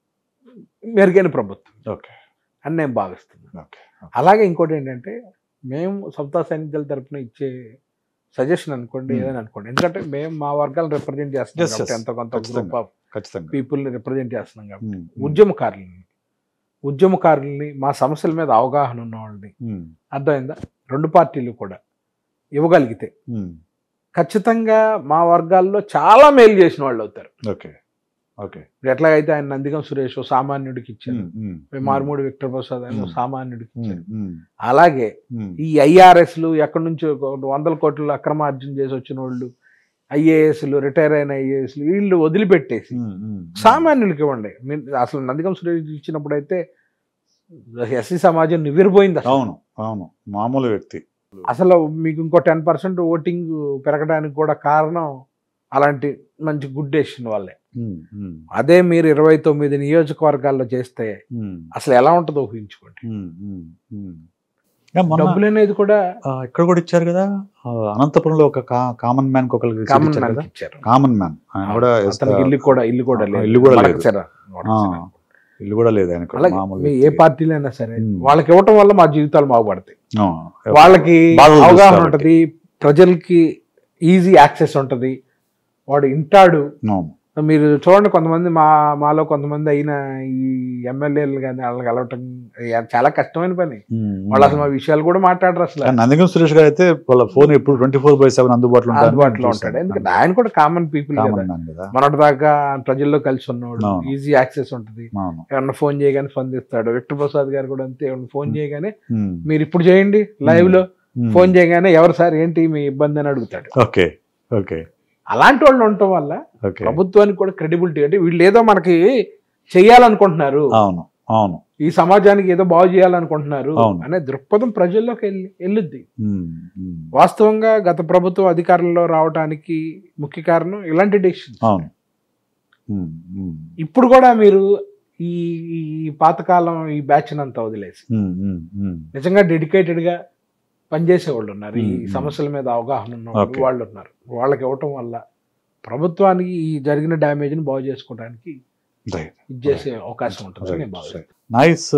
మెరుగైన ప్రభుత్వం ఓకే అని నేను భావిస్తున్నాను ఓకే అలాగే ఇంకోటి ఏంటంటే మేము సప్తా సైనికుల తరపున ఇచ్చే సజెషన్ అనుకోండి Hmm. ఏదైనా అనుకోండి ఎందుకంటే మేము మా వర్గాలను రిప్రజెంట్ చేస్తున్నాం Yes, కాబట్టి yes. ఎంతో కొంత ఖచ్చితంగా. గ్రూప్ ఆఫ్ ఖచ్చితంగా పీపుల్ని రిప్రజెంట్ చేస్తున్నాం కాబట్టి ఉమ్, ఉమ్, ఉద్యమకారులని ఉద్యమకారుల్ని మా సమస్యల మీద అవగాహన ఉన్న వాళ్ళని ఉమ్, అర్థమైందా రెండు పార్టీలు కూడా ఇవ్వగలిగితే ఉమ్, ఖచ్చితంగా మా వర్గాల్లో చాలా మేలు చేసిన వాళ్ళు అవుతారు ఓకే ఓకే ఇప్పుడు ఎట్లాగైతే ఆయన నందిగం సురేష్ ఓ సామాన్యుడికి ఇచ్చారు ఉమ్, ఉమ్, మేము మారుమూడి విక్టర్ ప్రసాద్ ఆయన ఓ Hmm. సామాన్యుడికి ఉమ్, ఇచ్చారు ఉమ్, అలాగే ఉమ్, ఈ ఐఆర్ఎస్లు ఎక్కడి నుంచో ఒక వందల కోట్లు అక్రమార్జన చేసి వచ్చిన వాళ్ళు ఐఏఎస్లు రిటైర్ అయిన ఐఏఎస్లు వీళ్ళు వదిలిపెట్టేసి ఉమ్, ఉమ్, సామాన్యులకి ఇవ్వండి మీరు అసలు నందిగం సురేష్ ఇచ్చినప్పుడు అయితే ఎస్సీ సమాజం నివ్వెరపోయింది అసలు. అవును అవును మామూలు వ్యక్తి అసలు మీకు ఇంకో టెన్ పర్సెంట్ ఓటింగ్ పెరగడానికి కూడా కారణం అలాంటి మంచి గుడ్ డెసిషన్ వాళ్ళే ఉమ్, ఉమ్, అదే మీరు ఇరవై తొమ్మిది నియోజకవర్గాల్లో చేస్తే ఉమ్, అసలు ఎలా ఉంటుందో ఊహించుకోండి ఉమ్, ఉమ్, ఉమ్. ఏ, మొన్న, డబ్బులు అనేది కూడా ఆ, ఇక్కడ కూడా ఇచ్చారు కదా ఆ, అనంతపురంలో ఒక కామన్ మ్యాన్ ఒకరికి సీట్ కామన్ ఇచ్చారు మ్యాన్ కదా ఇచ్చారు కామన్ మ్యాన్ ఆయన కూడా అతనికి ఇల్లు కూడా ఇల్లు కూడా ఆ, లేదు ఇల్లు కూడా లేదు. వడకచెర, వడకచెర. ఆ, ఇల్లు కూడా లేదు ఆయన కూడా అలాగే మామూలు మీ ఏ వ్యక్తి. పార్టీలో అయినా సరే ఉమ్. వాళ్ళకి ఇవ్వటం వల్ల మా జీవితాలు బాగుపడతాయి ఆ, వాళ్ళకి బాధలు తెలుసు అవగాహన కాబట్టి. ఉంటది ప్రజలకి ఈజీ యాక్సెస్ ఉంటది వాడు ఇంటాడు అవును. మీరు చూడండి కొంతమంది మా మాలో కొంతమంది అయిన ఈ ఎమ్మెల్యేలు కానీ వాళ్ళకి వెళ్ళటం చాలా కష్టమైన పని ఉమ్, వాళ్ళు అసలు మా విషయాలు కూడా మాట్లాడరు అసలు కానీ నందిగం సురేష్ గారు అయితే వాళ్ళ ఫోన్ ఎప్పుడు ట్వంటీ ఫోర్ బై సెవెన్ అందుబాటులో ఉంటారని అందుబాటులో చూశాను. ఉంటాడు ఎందుకంటే ఆయన కూడా కామన్ పీపుల్ కదా కామన్ మ్యాన్ కదా మొన్నటి దాకా ప్రజల్లో కలిసి ఉన్నవాడు అవును. ఈజీ యాక్సెస్ ఉంటుంది అవును ఏమన్నా ఫోన్ చేయగానే స్పందిస్తాడు విక్టర్ ప్రసాద్ గారు కూడా అంతే ఏమన్నా ఫోన్ చేయగానే ఉమ్, మీరు ఇప్పుడు చేయండి లైవ్ లో ఉమ్. ఫోన్ చేయగానే ఎవరు సార్ ఏంటి మీ ఇబ్బంది అని అడుగుతాడు ఓకే ఓకే అలాంటి వాళ్ళు ఉండటం వల్ల ఓకే ప్రభుత్వానికి కూడా క్రెడిబిలిటీ అంటే వీళ్ళు ఏదో మనకి చెయ్యాలనుకుంటున్నారు అవును అవును ఈ సమాజానికి ఏదో బాగు చేయాలనుకుంటున్నారు అవును. అనే దృక్పథం ప్రజల్లోకి వెళ్ళి వెళ్ళుద్ది ఉమ్, ఉమ్. వాస్తవంగా గత ప్రభుత్వం అధికారంలో రావడానికి ముఖ్య కారణం ఇలాంటి డెసిషన్ అవును ఉమ్, ఉమ్, ఇప్పుడు కూడా మీరు ఈ ఈ పాతకాలం ఈ బ్యాచ్ అంతా వదిలేసి ఉమ్, ఉమ్, ఉమ్. నిజంగా డెడికేటెడ్ గా పనిచేసే వాళ్ళు ఉన్నారు ఈ మ్మ్. సమస్యల మీద అవగాహన ఉన్న వాళ్ళు Okay. వాళ్ళు ఉన్నారు వాళ్ళకి ఇవ్వటం వల్ల ప్రభుత్వానికి ఈ జరిగిన డ్యామేజ్ ని బాగు చేసుకోవడానికి Right. ఇది చేసే అవకాశం ఉంటుంది నేను భావిస్తున్నాను నైస్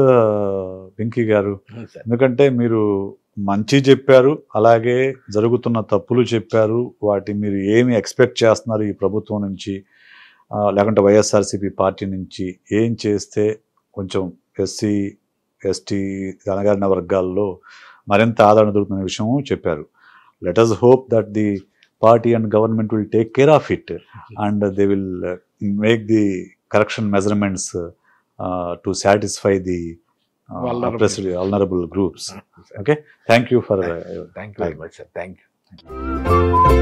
వెంకీ గారు సార్. ఎందుకంటే మీరు మంచి చెప్పారు అలాగే జరుగుతున్న తప్పులు చెప్పారు వాటి మీరు ఏమి ఎక్స్పెక్ట్ చేస్తున్నారు ఈ ప్రభుత్వం నుంచి ఆ, లేకుంటే వైఎస్ఆర్సీపీ పార్టీ నుంచి ఏం చేస్తే కొంచెం ఎస్సీ ఎస్టీ అణగారిన వర్గాల్లో మరింత ఆదరణ దొరుకుతున్న విషయం చెప్పారు let us hope that the party and government will take care of it and they will make the correction measurements to satisfy the Vulnerable. Vulnerable groups okay thank you for thank you very much sir thank you